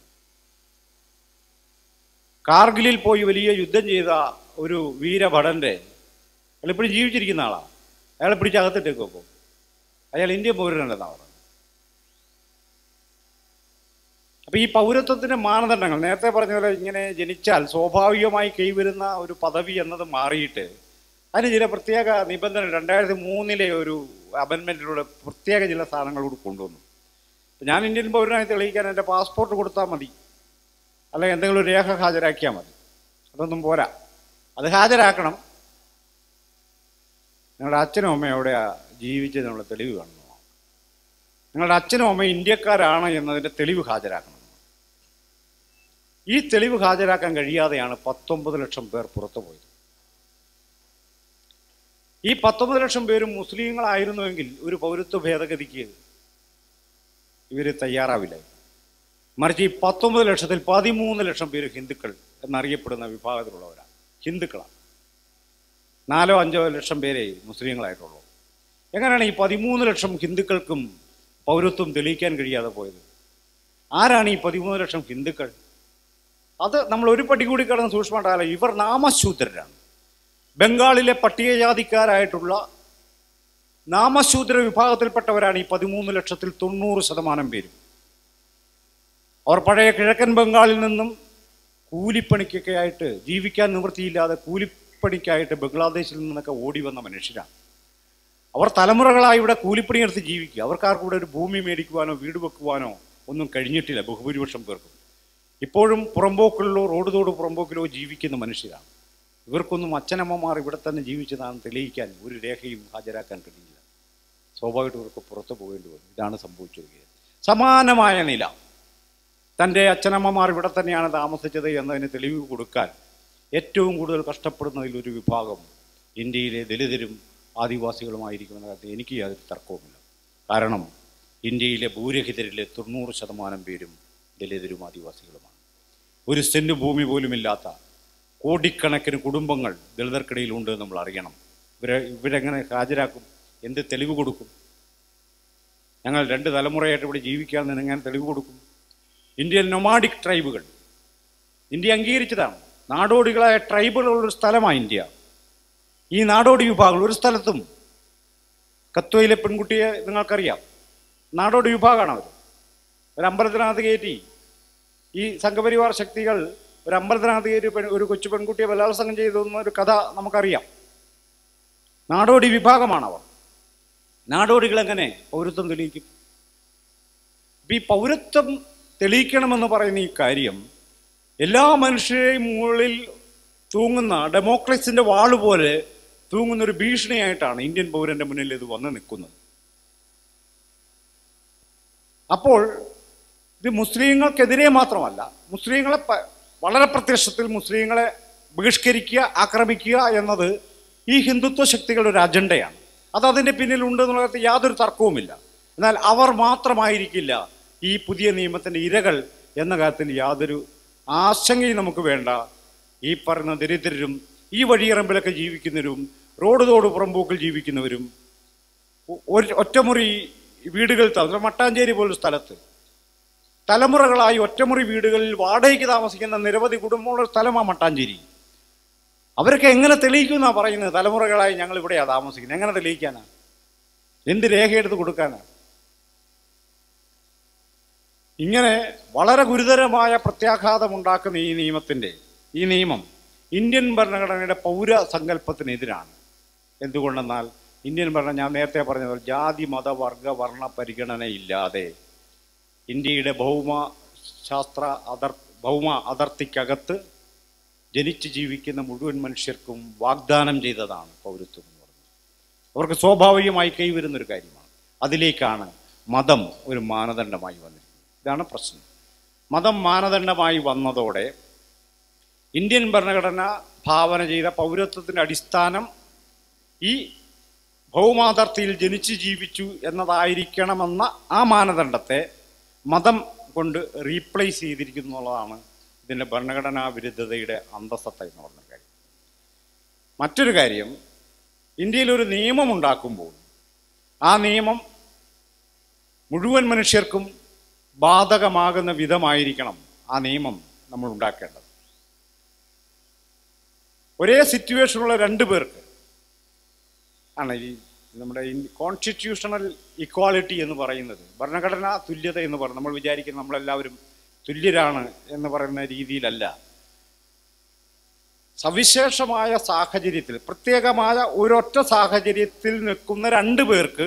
കാർഗിലിൽ പോയി വലിയ യുദ്ധം ചെയ്ത ഒരു വീരഭടന്റെ അയാൾ ഇപ്പോഴും ജീവിച്ചിരിക്കുന്ന ആളാണ് അയാളെ പിടിച്ച് അകത്തിട്ടേക്ക് വെക്കും അയാൾ ഇന്ത്യൻ പൗരനല്ലെന്നാണ് പറയുന്നത് അപ്പൊ ഈ പൗരത്വത്തിന്റെ മാനദണ്ഡങ്ങൾ നേരത്തെ പറഞ്ഞ പോലെ ഇങ്ങനെ ജനിച്ചാൽ സ്വാഭാവികമായി കൈവരുന്ന ഒരു പദവി എന്നത് മാറിയിട്ട് അതിന് ചില പ്രത്യേക നിബന്ധന രണ്ടായിരത്തി മൂന്നിലെ ഒരു അമെൻമെന്റിലൂടെ പ്രത്യേക ചില സാധനങ്ങളോട് കൊണ്ടുവന്നു ഇപ്പൊ ഞാൻ ഇന്ത്യൻ പൗരനായി തെളിയിക്കാൻ എൻ്റെ പാസ്പോർട്ട് കൊടുത്താൽ മതി അല്ലെങ്കിൽ എന്തെങ്കിലും ഒരു രേഖ ഹാജരാക്കിയാൽ മതി അതൊന്നും പോരാ അത് ഹാജരാക്കണം നിങ്ങളുടെ അച്ഛനും അമ്മയും എവിടെയാ ജീവിച്ചതിനുള്ള തെളിവ് കാണുന്നു നിങ്ങളുടെ അച്ഛനും അമ്മയും ഇന്ത്യക്കാരാണ് എന്നതിൻ്റെ തെളിവ് ഹാജരാക്കണം ഈ തെളിവ് ഹാജരാക്കാൻ കഴിയാതെയാണ് പത്തൊമ്പത് ലക്ഷം പേർ പുറത്തു പോയത് ഈ പത്തൊമ്പത് ലക്ഷം പേരും മുസ്ലിങ്ങളായിരുന്നുവെങ്കിൽ ഒരു പൗരത്വ ഭേദഗതിക്ക് ഇവർ തയ്യാറാവില്ല മറിച്ച് ഈ പത്തൊമ്പത് ലക്ഷത്തിൽ പതിമൂന്ന് ലക്ഷം പേര് ഹിന്ദുക്കൾ എന്നറിയപ്പെടുന്ന വിഭാഗത്തിലുള്ളവരാണ് ഹിന്ദുക്കളാണ് നാലോ അഞ്ചോ ലക്ഷം പേരെ മുസ്ലിങ്ങളായിട്ടുള്ളൂ എങ്ങനെയാണ് ഈ പതിമൂന്ന് ലക്ഷം ഹിന്ദുക്കൾക്കും പൗരത്വം തെളിയിക്കാൻ കഴിയാതെ പോയത് ആരാണ് ഈ പതിമൂന്ന് ലക്ഷം ഹിന്ദുക്കൾ അത് നമ്മൾ ഒരു പടി കൂടി കടന്ന് സൂക്ഷ്മമായിട്ടാല ഇവർ നാമശൂദ്രരാണ് ബംഗാളിലെ പട്ടികജാതിക്കാരായിട്ടുള്ള നാമശൂദ്ര വിഭാഗത്തിൽപ്പെട്ടവരാണ് ഈ പതിമൂന്ന് ലക്ഷത്തിൽ തൊണ്ണൂറ് ശതമാനം പേരും അവർ പഴയ കിഴക്കൻ ബംഗാളിൽ നിന്നും കൂലിപ്പണിക്കൊക്കെ ആയിട്ട് ജീവിക്കാൻ നിവൃത്തിയില്ലാതെ കൂലിപ്പണിക്കായിട്ട് ബംഗ്ലാദേശിൽ നിന്നൊക്കെ ഓടി വന്ന മനുഷ്യരാണ് അവർ തലമുറകളായി ഇവിടെ കൂലിപ്പണിയെടുത്ത് ജീവിക്കുക അവർക്കാർക്കും ഇവിടെ ഒരു ഭൂമി മേടിക്കുവാനോ വീട് വെക്കുവാനോ ഒന്നും കഴിഞ്ഞിട്ടില്ല ബഹുഭൂരിപക്ഷം പേർക്കും ഇപ്പോഴും പുറമ്പോക്കിലോ റോഡ് തോട് പുറമ്പോക്കിലോ ജീവിക്കുന്ന മനുഷ്യരാണ് ഇവർക്കൊന്നും അച്ഛനമ്മമാർ ഇവിടെ തന്നെ ജീവിച്ചതാണെന്ന് തെളിയിക്കാൻ ഒരു രേഖയും ഹാജരാക്കാൻ കഴിയില്ല സ്വാഭാവികമായിട്ടും ഇവർക്ക് പുറത്തു പോകേണ്ടി വരും ഇതാണ് സംഭവിച്ചിരിക്കുന്നത് സമാനമായ നില തൻ്റെ അച്ഛനമ്മമാർ ഇവിടെ തന്നെയാണ് താമസിച്ചത് എന്നതിന് തെളിവ് കൊടുക്കാൻ ഏറ്റവും കൂടുതൽ കഷ്ടപ്പെടുന്നതിൽ ഒരു വിഭാഗം ഇന്ത്യയിലെ ദലിതരും ആദിവാസികളുമായിരിക്കുമെന്ന കാര്യത്തിൽ എനിക്ക് യാതൊരു തർക്കവുമില്ല കാരണം ഇന്ത്യയിലെ ഭൂരഹിതരിലെ തൊണ്ണൂറ് ശതമാനം പേരും ദലിതരും ആദിവാസികളുമാണ് ഒരു സെന്റ് ഭൂമി പോലുമില്ലാത്ത കോടിക്കണക്കിന് കുടുംബങ്ങൾ ദളിതർക്കിടയിലുണ്ട് എന്ന് നമ്മൾ അറിയണം ഇവരെ ഇവരെങ്ങനെ ഹാജരാക്കും എന്ത് തെളിവ് കൊടുക്കും ഞങ്ങൾ രണ്ട് തലമുറയായിട്ട് ഇവിടെ ജീവിക്കാമെന്ന് എങ്ങനെ തെളിവ് കൊടുക്കും ഇന്ത്യൻ നൊമാഡിക് ട്രൈബുകൾ ഇന്ത്യ അംഗീകരിച്ചതാണ് നാടോടികളായ ട്രൈബുകളുള്ള സ്ഥലമാണ് ഇന്ത്യ ഈ നാടോടി വിഭാഗങ്ങൾ ഒരു സ്ഥലത്തും കത്വയിലെ പെൺകുട്ടിയെ നിങ്ങൾക്കറിയാം നാടോടി വിഭാഗമാണ് അവർ ഒരു അമ്പലത്തിനകത്ത് കയറ്റി ഈ സംഘപരിവാർ ശക്തികൾ ഒരു അമ്പലത്തിനകത്ത് കയറ്റി പെൺ- ഒരു കൊച്ചു പെൺകുട്ടിയെ ബലാത്സംഗം ചെയ്തു എന്നൊരു കഥ നമുക്കറിയാം നാടോടി വിഭാഗമാണ് അവർ നാടോടികൾ എങ്ങനെ പൗരത്വം തെളിയിക്കും ഇപ്പൊ ഈ പൗരത്വം തെളിയിക്കണമെന്ന് പറയുന്ന ഈ കാര്യം എല്ലാ മനുഷ്യരെയും മുകളിൽ തൂങ്ങുന്ന ഡെമോക്രസിന്റെ വാള് പോലെ തൂങ്ങുന്ന ഒരു ഭീഷണിയായിട്ടാണ് ഇന്ത്യൻ പൗരന്റെ മുന്നിൽ ഇത് വന്ന് നിൽക്കുന്നത് അപ്പോൾ ഇത് മുസ്ലിങ്ങൾക്കെതിരെ മാത്രമല്ല മുസ്ലിങ്ങളെ പ- വളരെ പ്രത്യക്ഷത്തിൽ മുസ്ലിങ്ങളെ ബഹിഷ്കരിക്കുക ആക്രമിക്കുക എന്നത് ഈ ഹിന്ദുത്വ ശക്തികളുടെ ഒരു അജണ്ടയാണ് അത് അതിൻ്റെ പിന്നിലുണ്ട് എന്നുള്ളത് യാതൊരു തർക്കവുമില്ല എന്നാൽ അവർ മാത്രമായിരിക്കില്ല ഈ പുതിയ നിയമത്തിൻ്റെ ഇരകൾ എന്ന കാര്യത്തിൽ യാതൊരു ആശങ്കയും നമുക്ക് വേണ്ട ഈ പറയുന്ന ദരിദ്രരും ഈ വഴിയറമ്പിലൊക്കെ ജീവിക്കുന്നവരും റോഡ് തോട് പുറമ്പോക്കിൽ ജീവിക്കുന്നവരും ഒ- ഒരു ഒറ്റമുറി വീടുകൾ താമസം മട്ടാഞ്ചേരി പോലൊരു സ്ഥലത്ത് തലമുറകളായി ഒറ്റമുറി വീടുകളിൽ വാടകയ്ക്ക് താമസിക്കുന്ന നിരവധി കുടുംബമുള്ള ഒരു സ്ഥലമാണ് മട്ടാഞ്ചേരി അവരൊക്കെ എങ്ങനെ തെളിയിക്കുമെന്നാണ് പറയുന്നത് തലമുറകളായി ഞങ്ങൾ ഇവിടെയാണ് താമസിക്കുന്നത് എങ്ങനെ തെളിയിക്കാനാ എന്ത് രേഖയെടുത്ത് കൊടുക്കാനാ ഇങ്ങനെ വളരെ ഗുരുതരമായ പ്രത്യാഘാതമുണ്ടാക്കുന്ന ഈ നിയമത്തിൻ്റെ ഈ നിയമം ഇന്ത്യൻ ഭരണഘടനയുടെ പൗര സങ്കല്പത്തിനെതിരാണ് എന്തുകൊണ്ടെന്നാൽ ഇന്ത്യൻ ഭരണം ഞാൻ നേരത്തെ പറഞ്ഞത് പോലെ ജാതി മത വർഗ വർണ്ണ പരിഗണനയില്ലാതെ ഇന്ത്യയുടെ ഭൗമ ശാസ്ത്ര അതർ ഭൗമ അതിർത്തിക്കകത്ത് ജനിച്ച് ജീവിക്കുന്ന മുഴുവൻ മനുഷ്യർക്കും വാഗ്ദാനം ചെയ്തതാണ് പൗരത്വം എന്ന് പറയുന്നത് അവർക്ക് സ്വാഭാവികമായി കൈവരുന്നൊരു കാര്യമാണ് അതിലേക്കാണ് മതം ഒരു മാനദണ്ഡമായി വന്നിരിക്കുന്നത് ഇതാണ് പ്രശ്നം മതം മാനദണ്ഡമായി വന്നതോടെ ഇന്ത്യൻ ഭരണഘടന ഭാവന ചെയ്ത പൗരത്വത്തിൻ്റെ അടിസ്ഥാനം ഈ ഭൗമാതിർത്തിയിൽ ജനിച്ചു ജീവിച്ചു എന്നതായിരിക്കണമെന്ന ആ മാനദണ്ഡത്തെ മതം കൊണ്ട് റീപ്ലേസ് ചെയ്തിരിക്കുന്നു എന്നുള്ളതാണ് ഇതിൻ്റെ ഭരണഘടനാ വിരുദ്ധതയുടെ അന്തസത്ത എന്ന് പറഞ്ഞ കാര്യം മറ്റൊരു കാര്യം ഇന്ത്യയിൽ ഒരു നിയമം ഉണ്ടാക്കുമ്പോൾ ആ നിയമം മുഴുവൻ മനുഷ്യർക്കും ബാധകമാകുന്ന വിധമായിരിക്കണം ആ നിയമം നമ്മൾ ഉണ്ടാക്കേണ്ടത് ഒരേ സിറ്റുവേഷനുള്ള രണ്ട് പേർക്ക് ആണ് ഈ നമ്മുടെ കോൺസ്റ്റിറ്റ്യൂഷണൽ ഇക്വാളിറ്റി എന്ന് പറയുന്നത് ഭരണഘടനാ തുല്യത എന്ന് പറയുന്നത് നമ്മൾ വിചാരിക്കുന്നത് നമ്മളെല്ലാവരും തുല്യരാണ് എന്ന് പറയുന്ന രീതിയിലല്ല സവിശേഷമായ സാഹചര്യത്തിൽ പ്രത്യേകമായ ഒരൊറ്റ സാഹചര്യത്തിൽ നിൽക്കുന്ന രണ്ട് പേർക്ക്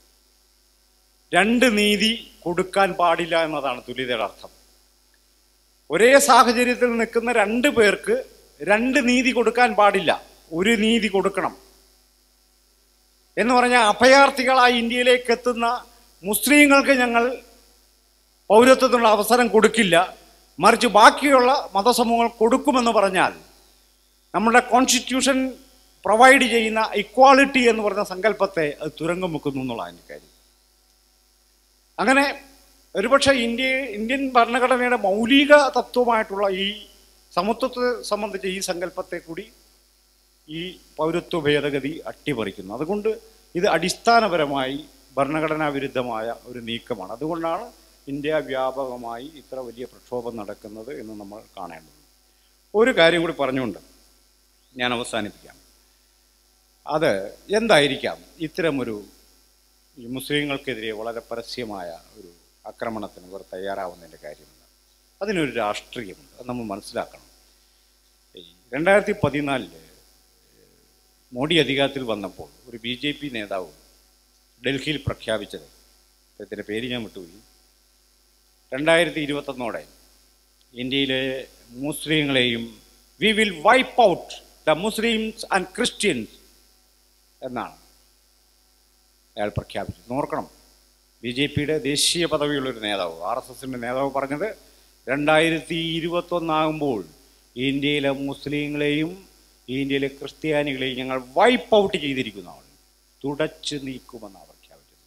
രണ്ട് നീതി കൊടുക്കാൻ പാടില്ല എന്നതാണ് തുല്യതയുടെ അർത്ഥം ഒരേ സാഹചര്യത്തിൽ നിൽക്കുന്ന രണ്ട് പേർക്ക് രണ്ട് നീതി കൊടുക്കാൻ പാടില്ല ഒരു നീതി കൊടുക്കണം എന്ന് പറഞ്ഞാൽ അഭയാർത്ഥികളായി ഇന്ത്യയിലേക്ക് എത്തുന്ന മുസ്ലിങ്ങൾക്ക് ഞങ്ങൾ പൗരത്വത്തിനുള്ള അവസരം കൊടുക്കില്ല മറിച്ച് ബാക്കിയുള്ള മതസമൂഹങ്ങൾ കൊടുക്കുമെന്ന് പറഞ്ഞാൽ നമ്മുടെ കോൺസ്റ്റിറ്റ്യൂഷൻ പ്രൊവൈഡ് ചെയ്യുന്ന ഇക്വാളിറ്റി എന്ന് പറഞ്ഞ സങ്കല്പത്തെ അത് തുരങ്കം വെക്കുന്നു എന്നുള്ളതാണ് എൻ്റെ കാര്യം അങ്ങനെ ഒരുപക്ഷെ ഇന്ത്യ ഇന്ത്യൻ ഭരണഘടനയുടെ മൗലിക തത്വമായിട്ടുള്ള ഈ സമത്വത്തെ സംബന്ധിച്ച ഈ സങ്കല്പത്തെ കൂടി ഈ പൗരത്വ ഭേദഗതി അട്ടിമറിക്കുന്നു അതുകൊണ്ട് ഇത് അടിസ്ഥാനപരമായി ഭരണഘടനാ വിരുദ്ധമായ ഒരു നീക്കമാണ് അതുകൊണ്ടാണ് ഇന്ത്യ വ്യാപകമായി ഇത്ര വലിയ പ്രക്ഷോഭം നടക്കുന്നത് എന്ന് നമ്മൾ കാണേണ്ടത് ഒരു കാര്യം കൂടി പറഞ്ഞുകൊണ്ട് ഞാൻ അവസാനിപ്പിക്കാം അത് എന്തായിരിക്കാം ഇത്തരമൊരു ഈ മുസ്ലിങ്ങൾക്കെതിരെ വളരെ പരസ്യമായ ഒരു ആക്രമണത്തിന് ഇവർ തയ്യാറാവുന്നതിൻ്റെ കാര്യമുണ്ട് അതിനൊരു രാഷ്ട്രീയമുണ്ട് അത് നമ്മൾ മനസ്സിലാക്കണം ഈ രണ്ടായിരത്തി പതിനാലില് മോഡി അധികാരത്തിൽ വന്നപ്പോൾ ഒരു ബി ജെ പി നേതാവ് ഡൽഹിയിൽ പ്രഖ്യാപിച്ചത് അദ്ദേഹത്തിൻ്റെ പേര് ഞാൻ വിട്ടുപോയി രണ്ടായിരത്തി ഇരുപത്തൊന്നോടെ ഇന്ത്യയിലെ മുസ്ലിങ്ങളെയും we will wipe out the Muslims and Christians എന്നാണ് അയാൾ പ്രഖ്യാപിച്ചത് ഓർക്കണം ബി ജെ പിയുടെ ദേശീയ പദവിയുള്ളൊരു നേതാവ് ആർ എസ് എസിൻ്റെ നേതാവ് പറഞ്ഞത് രണ്ടായിരത്തി ഇരുപത്തൊന്നാകുമ്പോൾ ഇന്ത്യയിലെ മുസ്ലിങ്ങളെയും ഇന്ത്യയിലെ ക്രിസ്ത്യാനികളെയും ഞങ്ങൾ വൈപ്പ് ഔട്ട് ചെയ്തിരിക്കുന്നതാണ് തുടച്ചു നീക്കുമെന്നാണ് പ്രഖ്യാപിച്ചത്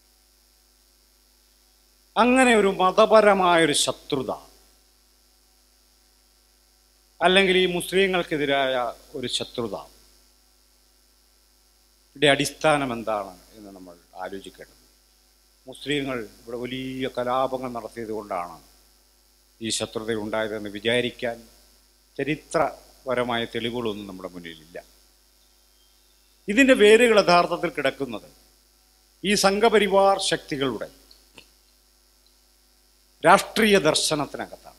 അങ്ങനെ ഒരു മതപരമായൊരു ശത്രുത അല്ലെങ്കിൽ ഈ മുസ്ലിങ്ങൾക്കെതിരായ ഒരു ശത്രുത യുടെ അടിസ്ഥാനം എന്താണ് എന്ന് നമ്മൾ ആലോചിക്കേണ്ടത് മുസ്ലിങ്ങൾ ഇവിടെ വലിയ കലാപങ്ങൾ നടത്തിയത് കൊണ്ടാണ് ഈ ശത്രുത ഉണ്ടായതെന്ന് വിചാരിക്കാൻ ചരിത്രപരമായ തെളിവുകളൊന്നും നമ്മുടെ മുന്നിലില്ല ഇതിൻ്റെ വേരുകൾ യഥാർത്ഥത്തിൽ കിടക്കുന്നത് ഈ സംഘപരിവാർ ശക്തികളുടെ രാഷ്ട്രീയ ദർശനത്തിനകത്താണ്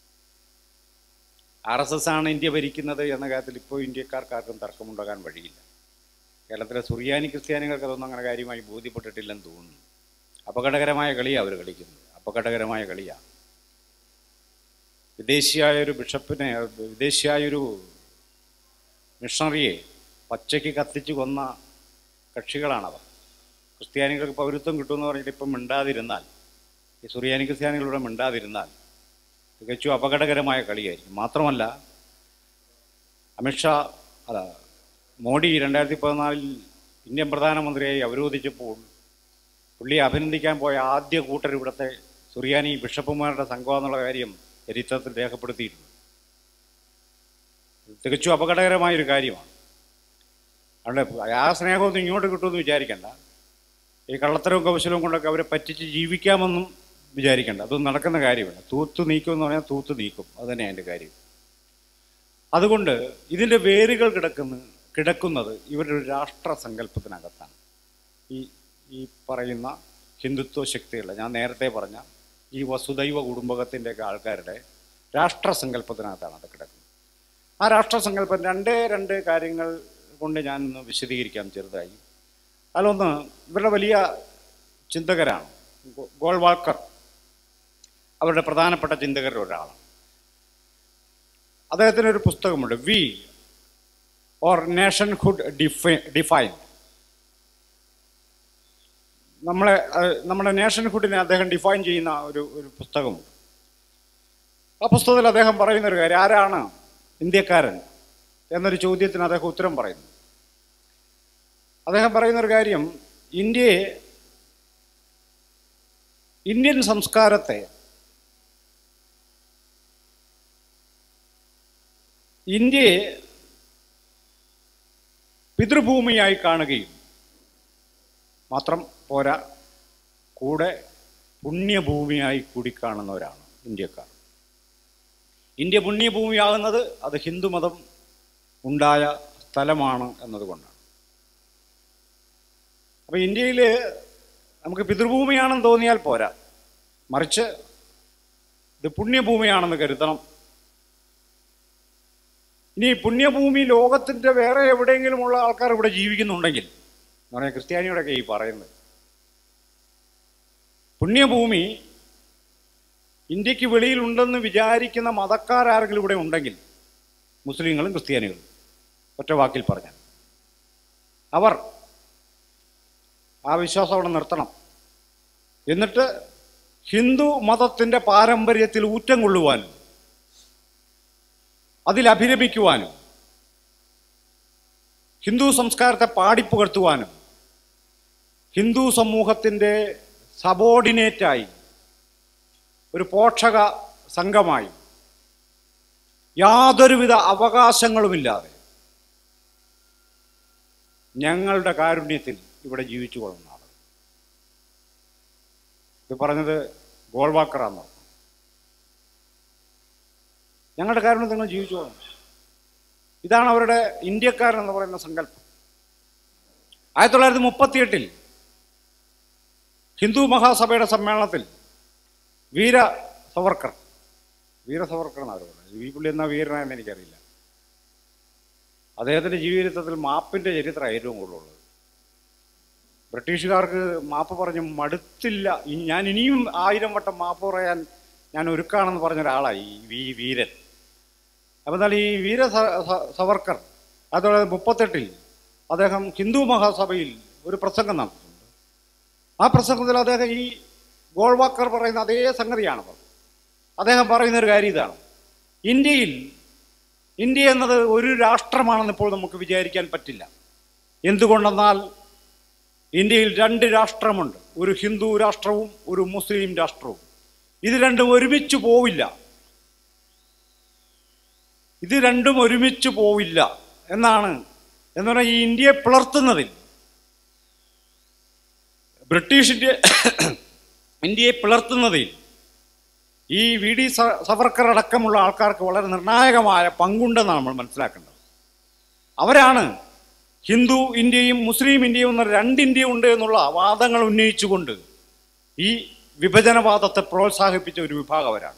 ആർ എസ് എസ് ആണ് ഇന്ത്യ ഭരിക്കുന്നത് എന്ന കാര്യത്തിൽ ഇപ്പോൾ ഇന്ത്യക്കാർക്കാർക്കും തർക്കമുണ്ടാകാൻ വഴിയില്ല കേരളത്തിലെ സുറിയാനി ക്രിസ്ത്യാനികൾക്ക് അതൊന്നും അങ്ങനെ കാര്യമായി ബോധ്യപ്പെട്ടിട്ടില്ലെന്ന് തോന്നുന്നു അപകടകരമായ കളിയാണ് അവർ കളിക്കുന്നത് അപകടകരമായ കളിയാണ് വിദേശിയായൊരു ബിഷപ്പിനെ വിദേശിയായൊരു മിഷണറിയെ പച്ചയ്ക്ക് കത്തിച്ച് കൊന്ന കക്ഷികളാണവർ ക്രിസ്ത്യാനികൾക്ക് പൗരത്വം കിട്ടുമെന്ന് പറഞ്ഞിട്ട് ഇപ്പം മിണ്ടാതിരുന്നാൽ ഈ സുറിയാനി ക്രിസ്ത്യാനികളിവിടെ മിണ്ടാതിരുന്നാൽ തികച്ചും അപകടകരമായ കളിയായിരിക്കും മാത്രമല്ല അമിത്ഷാ അല്ല മോഡി രണ്ടായിരത്തി പതിനാലിൽ ഇന്ത്യൻ പ്രധാനമന്ത്രിയായി അവരോധിച്ചപ്പോൾ പുള്ളിയെ അഭിനന്ദിക്കാൻ പോയ ആദ്യ കൂട്ടർ ഇവിടുത്തെ സുറിയാനി ബിഷപ്പുമാരുടെ സംഘമാണെന്നുള്ള കാര്യം ചരിത്രത്തിൽ രേഖപ്പെടുത്തിയിട്ടുണ്ട് ഇത് തികച്ചും അപകടകരമായൊരു കാര്യമാണ് അതുകൊണ്ട് ആ സ്നേഹമൊന്നും ഇങ്ങോട്ട് കിട്ടുമെന്ന് വിചാരിക്കണ്ട ഈ കള്ളത്തരവും കൗശലവും കൊണ്ടൊക്കെ അവരെ പറ്റിച്ച് ജീവിക്കാമെന്നും വിചാരിക്കണ്ട അതൊന്നും നടക്കുന്ന കാര്യമല്ല തൂത്ത് നീക്കും എന്ന് പറഞ്ഞാൽ തൂത്ത് നീക്കും അത് തന്നെയാണ് എൻ്റെ കാര്യം അതുകൊണ്ട് ഇതിൻ്റെ വേരുകൾ കിടക്കുന്ന കിടക്കുന്നത് ഇവരുടെ ഒരു രാഷ്ട്ര സങ്കല്പത്തിനകത്താണ് ഈ ഈ പറയുന്ന ഹിന്ദുത്വ ശക്തികളുടെ ഞാൻ നേരത്തെ പറഞ്ഞ ഈ വസുദൈവ കുടുംബകത്തിൻ്റെയൊക്കെ ആൾക്കാരുടെ രാഷ്ട്ര സങ്കല്പത്തിനകത്താണ് അത് കിടക്കുന്നത് ആ രാഷ്ട്ര സങ്കല്പം രണ്ടേ രണ്ട് കാര്യങ്ങൾ കൊണ്ട് ഞാൻ ഒന്ന് വിശദീകരിക്കാം ചെറുതായി അതിലൊന്ന് ഇവരുടെ വലിയ ചിന്തകരാണ് ഗോ- ഗോൾവാൾക്കർ അവരുടെ പ്രധാനപ്പെട്ട ചിന്തകരിൽ ഒരാളാണ് അദ്ദേഹത്തിന് ഒരു പുസ്തകമുണ്ട് we or nationhood define defined നമ്മളെ അഹ് നമ്മുടെ നേഷൻഹുഡിനെ അദ്ദേഹം ഡിഫൈൻ ചെയ്യുന്ന ഒരു ഒരു പുസ്തകമുണ്ട് ആ പുസ്തകത്തിൽ അദ്ദേഹം പറയുന്ന ഒരു കാര്യം ആരാണ് ഇന്ത്യക്കാരൻ എന്നൊരു ചോദ്യത്തിന് അദ്ദേഹം ഉത്തരം പറയുന്നു അദ്ദേഹം പറയുന്ന ഒരു കാര്യം ഇന്ത്യയെ ഇന്ത്യൻ സംസ്കാരത്തെ ഇന്ത്യയെ പിതൃഭൂമിയായി കാണുകയും മാത്രം പോരാ കൂടെ പുണ്യഭൂമിയായി കൂടി കാണുന്നവരാണ് ഇന്ത്യക്കാർ ഇന്ത്യ പുണ്യഭൂമിയാകുന്നത് അത് ഹിന്ദുമതം ഉണ്ടായ സ്ഥലമാണ് എന്നതുകൊണ്ടാണ് അപ്പോൾ ഇന്ത്യയിൽ നമുക്ക് പിതൃഭൂമിയാണെന്ന് തോന്നിയാൽ പോരാ മറിച്ച് ഇത് പുണ്യഭൂമിയാണെന്ന് കരുതണം ഇനി പുണ്യഭൂമി ലോകത്തിൻ്റെ വേറെ എവിടെയെങ്കിലുമുള്ള ആൾക്കാർ ഇവിടെ ജീവിക്കുന്നുണ്ടെങ്കിൽ എന്ന് പറഞ്ഞാൽ ക്രിസ്ത്യാനിയോടൊക്കെ ഈ പറയുന്നത് പുണ്യഭൂമി ഇന്ത്യക്ക് വെളിയിലുണ്ടെന്ന് വിചാരിക്കുന്ന മതക്കാരാരെങ്കിലും ഇവിടെ ഉണ്ടെങ്കിൽ മുസ്ലിങ്ങളും ക്രിസ്ത്യാനികളും ഒറ്റ വാക്കിൽ പറഞ്ഞാൽ അവർ ആ വിശ്വാസം അവിടെ നിർത്തണം എന്നിട്ട് ഹിന്ദു മതത്തിൻ്റെ പാരമ്പര്യത്തിൽ ഊറ്റം കൊള്ളുവാനും അതിൽ അഭിരമിക്കുവാനും ഹിന്ദു സംസ്കാരത്തെ പാടിപ്പുകർത്തുവാനും ഹിന്ദു സമൂഹത്തിൻ്റെ സബോർഡിനേറ്റായി ഒരു പോഷക സംഘമായി യാതൊരുവിധ അവകാശങ്ങളുമില്ലാതെ ഞങ്ങളുടെ കാരുണ്യത്തിൽ ഇവിടെ ജീവിച്ചു കൊള്ളുന്ന ആൾ ഇത് പറഞ്ഞത് ഗോൾവാക്കറാന്ന് പറഞ്ഞു ഞങ്ങളുടെ കാരുണ്യം നിങ്ങൾ ജീവിച്ചു കൊള്ളണം ഇതാണ് അവരുടെ ഇന്ത്യക്കാരൻ എന്ന് പറയുന്ന സങ്കല്പം ആയിരത്തി തൊള്ളായിരത്തി മുപ്പത്തിയെട്ടിൽ ഹിന്ദു മഹാസഭയുടെ സമ്മേളനത്തിൽ വീര സവർക്കർ വീര സവർക്കർ എന്നാണ് പറയുന്നത് ഈ പുള്ളി എന്നാ വീരനായെന്ന് എനിക്കറിയില്ല അദ്ദേഹത്തിൻ്റെ ജീവിതത്തിൽ മാപ്പിൻ്റെ ചരിത്രം ഏറ്റവും കൂടുതലുള്ളത് ബ്രിട്ടീഷുകാർക്ക് മാപ്പ് പറഞ്ഞ് മടുത്തില്ല ഇനി- ഞാൻ ഇനിയും ആയിരം വട്ടം മാപ്പ് പറയാൻ ഞാൻ ഒരുക്കാണെന്ന് പറഞ്ഞ ഒരാളായി ഈ വി വീരൻ അപ്പോൾ എന്നാൽ ഈ വീര സ- സ- സവർക്കർ അതുപോലെ മുപ്പത്തെട്ടിൽ അദ്ദേഹം ഹിന്ദു മഹാസഭയിൽ ഒരു പ്രസംഗം നടത്തുന്നുണ്ട് ആ പ്രസംഗത്തിൽ അദ്ദേഹം ഈ ഗോൾവാക്കർ പറയുന്ന അതേ സംഗതിയാണ് പറഞ്ഞത്. അദ്ദേഹം പറയുന്ന ഒരു കാര്യം ഇതാണ് ഇന്ത്യയിൽ ഇന്ത്യ എന്നത് ഒരു രാഷ്ട്രമാണെന്ന് ഇപ്പോൾ നമുക്ക് വിചാരിക്കാൻ പറ്റില്ല എന്തുകൊണ്ടെന്നാൽ ഇന്ത്യയിൽ രണ്ട് രാഷ്ട്രമുണ്ട് ഒരു ഹിന്ദു രാഷ്ട്രവും ഒരു മുസ്ലിം രാഷ്ട്രവും ഇത് രണ്ടും ഒരുമിച്ച് പോവില്ല ഇത് രണ്ടും ഒരുമിച്ച് പോവില്ല എന്നാണ് എന്ന് പറഞ്ഞാൽ ഈ ഇന്ത്യയെ പിളർത്തുന്നതിൽ ബ്രിട്ടീഷിൻ്റെ ഇന്ത്യയെ പിളർത്തുന്നതിൽ ഈ വി ഡി സ- സവർക്കർ അടക്കമുള്ള ആൾക്കാർക്ക് വളരെ നിർണായകമായ പങ്കുണ്ടെന്നാണ് നമ്മൾ മനസ്സിലാക്കേണ്ടത് അവരാണ് ഹിന്ദു ഇന്ത്യയും മുസ്ലിം ഇന്ത്യയും എന്ന രണ്ട് ഇന്ത്യ ഉണ്ട് എന്നുള്ള വാദങ്ങൾ ഉന്നയിച്ചുകൊണ്ട് ഈ വിഭജനവാദത്തെ പ്രോത്സാഹിപ്പിച്ച ഒരു വിഭാഗം അവരാണ്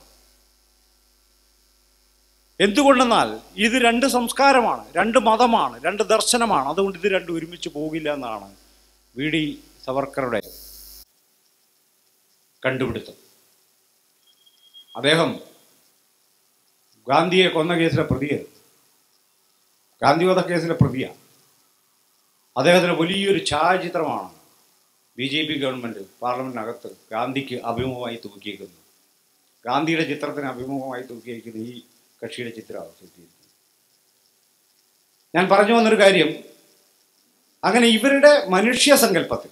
എന്തുകൊണ്ടെന്നാൽ ഇത് രണ്ട് സംസ്കാരമാണ് രണ്ട് മതമാണ് രണ്ട് ദർശനമാണ് അതുകൊണ്ട് ഇത് രണ്ടും ഒരുമിച്ച് പോകില്ല എന്നാണ് വി ഡി സവർക്കറുടെ കണ്ടുപിടുത്തം അദ്ദേഹം ഗാന്ധിയെ കൊന്ന കേസിലെ പ്രതിയാണ് ഗാന്ധിവധ കേസിലെ പ്രതിയാണ് അദ്ദേഹത്തിന് വലിയൊരു ഛായാചിത്രമാണ് ബി ജെ പി ഗവൺമെൻറ് പാർലമെൻറ്റിനകത്ത് ഗാന്ധിക്ക് അഭിമുഖമായി തൂക്കിയേക്കുന്നത് ഗാന്ധിയുടെ ചിത്രത്തിന് അഭിമുഖമായി തൂക്കിയിരിക്കുന്ന ഈ കക്ഷിയുടെ ചിത്രമാണ് തൂക്കിയിരിക്കുന്നത് ഞാൻ പറഞ്ഞു വന്നൊരു കാര്യം അങ്ങനെ ഇവരുടെ മനുഷ്യ സങ്കല്പത്തിൽ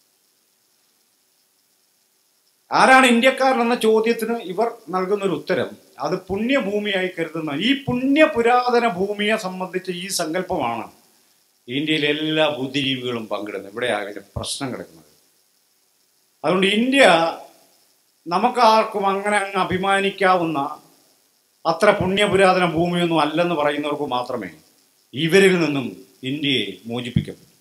ആരാണ് ഇന്ത്യക്കാരൻ എന്ന ചോദ്യത്തിന് ഇവർ നൽകുന്ന ഒരു ഉത്തരം അത് പുണ്യഭൂമിയായി കരുതുന്ന ഈ പുണ്യ പുരാതന ഭൂമിയെ സംബന്ധിച്ച ഈ സങ്കല്പമാണ് ഇന്ത്യയിലെ എല്ലാ ബുദ്ധിജീവികളും പങ്കിടുന്നത് ഇവിടെയാണ് അതിന്റെ പ്രശ്നം കിടക്കുന്നത് അതുകൊണ്ട് ഇന്ത്യ നമുക്ക് ആർക്കും അങ്ങനെ അങ്ങ് അഭിമാനിക്കാവുന്ന അത്ര പുണ്യപുരാതന ഭൂമിയൊന്നും അല്ലെന്ന് പറയുന്നവർക്ക് മാത്രമേ ഇവരിൽ നിന്നും ഇന്ത്യയെ മോചിപ്പിക്കാൻ പറ്റൂ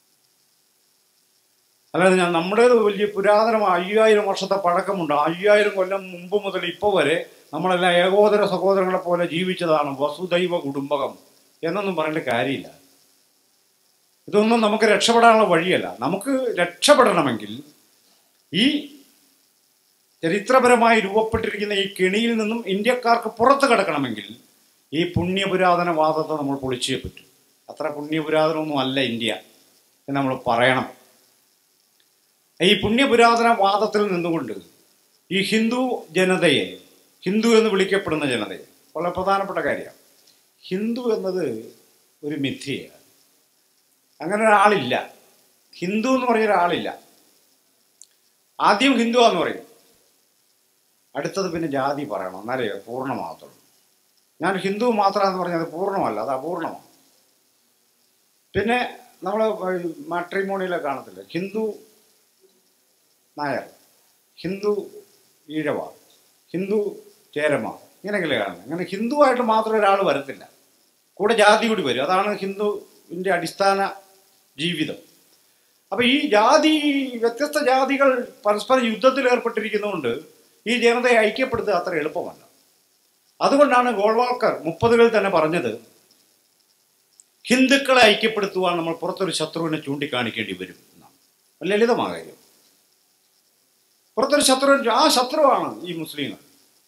അല്ലാതെ ഞാൻ നമ്മുടേത് വലിയ പുരാതനമായ അയ്യായിരം വർഷത്തെ പഴക്കമുണ്ട് അയ്യായിരം കൊല്ലം മുമ്പ് മുതൽ ഇപ്പോൾ വരെ നമ്മളെല്ലാം ഏകോദര സഹോദരങ്ങളെ പോലെ ജീവിച്ചതാണ് വസുദൈവ കുടുംബകം എന്നൊന്നും പറയേണ്ട കാര്യമില്ല ഇതൊന്നും നമുക്ക് രക്ഷപ്പെടാനുള്ള വഴിയല്ല നമുക്ക് രക്ഷപ്പെടണമെങ്കിൽ ഈ ചരിത്രപരമായി രൂപപ്പെട്ടിരിക്കുന്ന ഈ കെണിയിൽ നിന്നും ഇന്ത്യക്കാർക്ക് പുറത്ത് കിടക്കണമെങ്കിൽ ഈ പുണ്യപുരാതന വാദത്തെ നമ്മൾ പൊളിച്ചേ പറ്റൂ അത്ര പുണ്യപുരാതനമൊന്നും അല്ല ഇന്ത്യ എന്ന് നമ്മൾ പറയണം ഈ പുണ്യപുരാതന വാദത്തിൽ നിന്നുകൊണ്ട് ഈ ഹിന്ദു ജനതയെ ഹിന്ദു എന്ന് വിളിക്കപ്പെടുന്ന ജനതയെ വളരെ പ്രധാനപ്പെട്ട കാര്യമാണ് ഹിന്ദു എന്നത് ഒരു മിഥ്യയാണ് അങ്ങനെ ഒരാളില്ല ഹിന്ദു എന്ന് പറഞ്ഞ ഒരാളില്ല ആദ്യം ഹിന്ദു എന്ന് പറയും അടുത്തത് പിന്നെ ജാതി പറയണം എന്നാലേ പൂർണ്ണമാകത്തുള്ളൂ ഞാൻ ഹിന്ദു മാത്രമെന്ന് പറഞ്ഞാൽ അത് പൂർണ്ണമല്ല അത് അപൂർണമാണ് പിന്നെ നമ്മൾ മാട്രിമോണിയിലൊക്കെ കാണത്തില്ല ഹിന്ദു നായർ ഹിന്ദു ഈഴവ ഹിന്ദു ചേരമ ഇങ്ങനെയൊക്കെയല്ലേ കാണുന്നത് അങ്ങനെ ഹിന്ദുവായിട്ട് മാത്രം ഒരാൾ വരത്തില്ല കൂടെ ജാതി കൂടി വരും അതാണ് ഹിന്ദുവിൻ്റെ അടിസ്ഥാന ജീവിതം അപ്പൊ ഈ ജാതി വ്യത്യസ്ത ജാതികൾ പരസ്പരം യുദ്ധത്തിൽ ഏർപ്പെട്ടിരിക്കുന്നതുകൊണ്ട് ഈ ജനതയെ ഐക്യപ്പെടുത്തുക അത്ര എളുപ്പമല്ല അതുകൊണ്ടാണ് ഗോൾവാൾക്കർ മുപ്പതുകളിൽ തന്നെ പറഞ്ഞത് ഹിന്ദുക്കളെ ഐക്യപ്പെടുത്തുവാൻ നമ്മൾ പുറത്തൊരു ശത്രുവിനെ ചൂണ്ടിക്കാണിക്കേണ്ടി വരും എന്നാണ് ലളിതമായ കാര്യം പുറത്തൊരു ശത്രു ആ ശത്രുവാണ് ഈ മുസ്ലിങ്ങൾ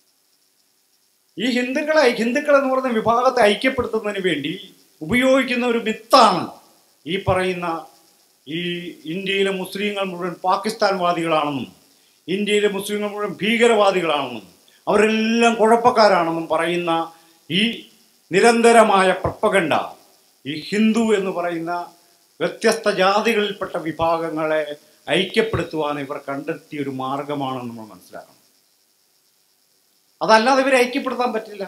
ഈ ഹിന്ദുക്കളെ ഹിന്ദുക്കൾ എന്ന് പറയുന്ന വിഭാഗത്തെ ഐക്യപ്പെടുത്തുന്നതിന് വേണ്ടി ഉപയോഗിക്കുന്ന ഒരു മിത്താണ് ഈ പറയുന്ന ഈ ഇന്ത്യയിലെ മുസ്ലിങ്ങൾ മുഴുവൻ പാകിസ്ഥാൻവാദികളാണെന്നും ഇന്ത്യയിലെ മുസ്ലിങ്ങൾ മുഴുവൻ ഭീകരവാദികളാണെന്നും അവരെല്ലാം കുഴപ്പക്കാരാണെന്നും പറയുന്ന ഈ നിരന്തരമായ പ്രപ്പകണ്ട ഈ ഹിന്ദു എന്ന് പറയുന്ന വ്യത്യസ്ത ജാതികളിൽപ്പെട്ട വിഭാഗങ്ങളെ ഐക്യപ്പെടുത്തുവാൻ ഇവർ കണ്ടെത്തിയ ഒരു മാർഗമാണെന്ന് നമ്മൾ മനസ്സിലാക്കണം അതല്ലാതെ ഇവരെ ഐക്യപ്പെടുത്താൻ പറ്റില്ല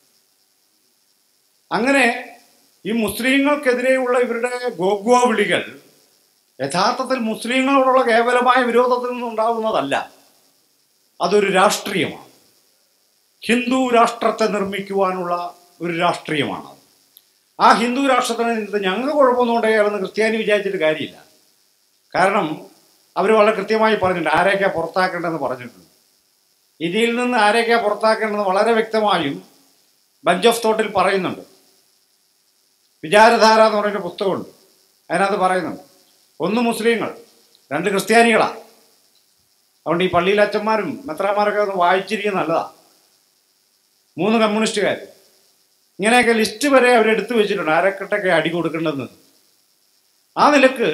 അങ്ങനെ ഈ മുസ്ലിങ്ങൾക്കെതിരെയുള്ള ഇവരുടെ ഗോഗ്വ വിളികൾ യഥാർത്ഥത്തിൽ മുസ്ലിങ്ങളോടുള്ള കേവലമായ വിരോധത്തിൽ നിന്നുണ്ടാകുന്നതല്ല അതൊരു രാഷ്ട്രീയമാണ് ഹിന്ദു രാഷ്ട്രത്തെ നിർമ്മിക്കുവാനുള്ള ഒരു രാഷ്ട്രീയമാണ് ആ ഹിന്ദു രാഷ്ട്രത്തിന് ഇത് ഞങ്ങൾക്ക് കുഴപ്പമൊന്നും ഉണ്ടായാലെന്ന് ക്രിസ്ത്യാനി വിചാരിച്ചിട്ട് കാര്യമില്ല കാരണം അവർ വളരെ കൃത്യമായി പറഞ്ഞിട്ടുണ്ട് ആരെയൊക്കെയാണ് പുറത്താക്കേണ്ടതെന്ന് പറഞ്ഞിട്ടുണ്ട് ഇതിൽ നിന്ന് ആരെയൊക്കെയാണ് പുറത്താക്കേണ്ടതെന്ന് വളരെ വ്യക്തമായും ബഞ്ച് ഓഫ് തോട്ടിൽ പറയുന്നുണ്ട് വിചാരധാര എന്ന് പറയുന്ന പുസ്തകമുണ്ട് അതിനകത്ത് പറയുന്നുണ്ട് ഒന്ന് മുസ്ലിങ്ങൾ രണ്ട് ക്രിസ്ത്യാനികളാണ് അതുകൊണ്ട് ഈ പള്ളിയിലെ അച്ഛന്മാരും മെത്രാന്മാരൊക്കെ ഒന്ന് വായിച്ചിരിക്കുന്നത് നല്ലതാണ് മൂന്ന് കമ്മ്യൂണിസ്റ്റുകാർ ഇങ്ങനെയൊക്കെ ലിസ്റ്റ് വരെ അവരെടുത്തു വെച്ചിട്ടുണ്ട് ആരൊക്കെ അടി കൊടുക്കേണ്ടതെന്ന് ആ നിലക്ക്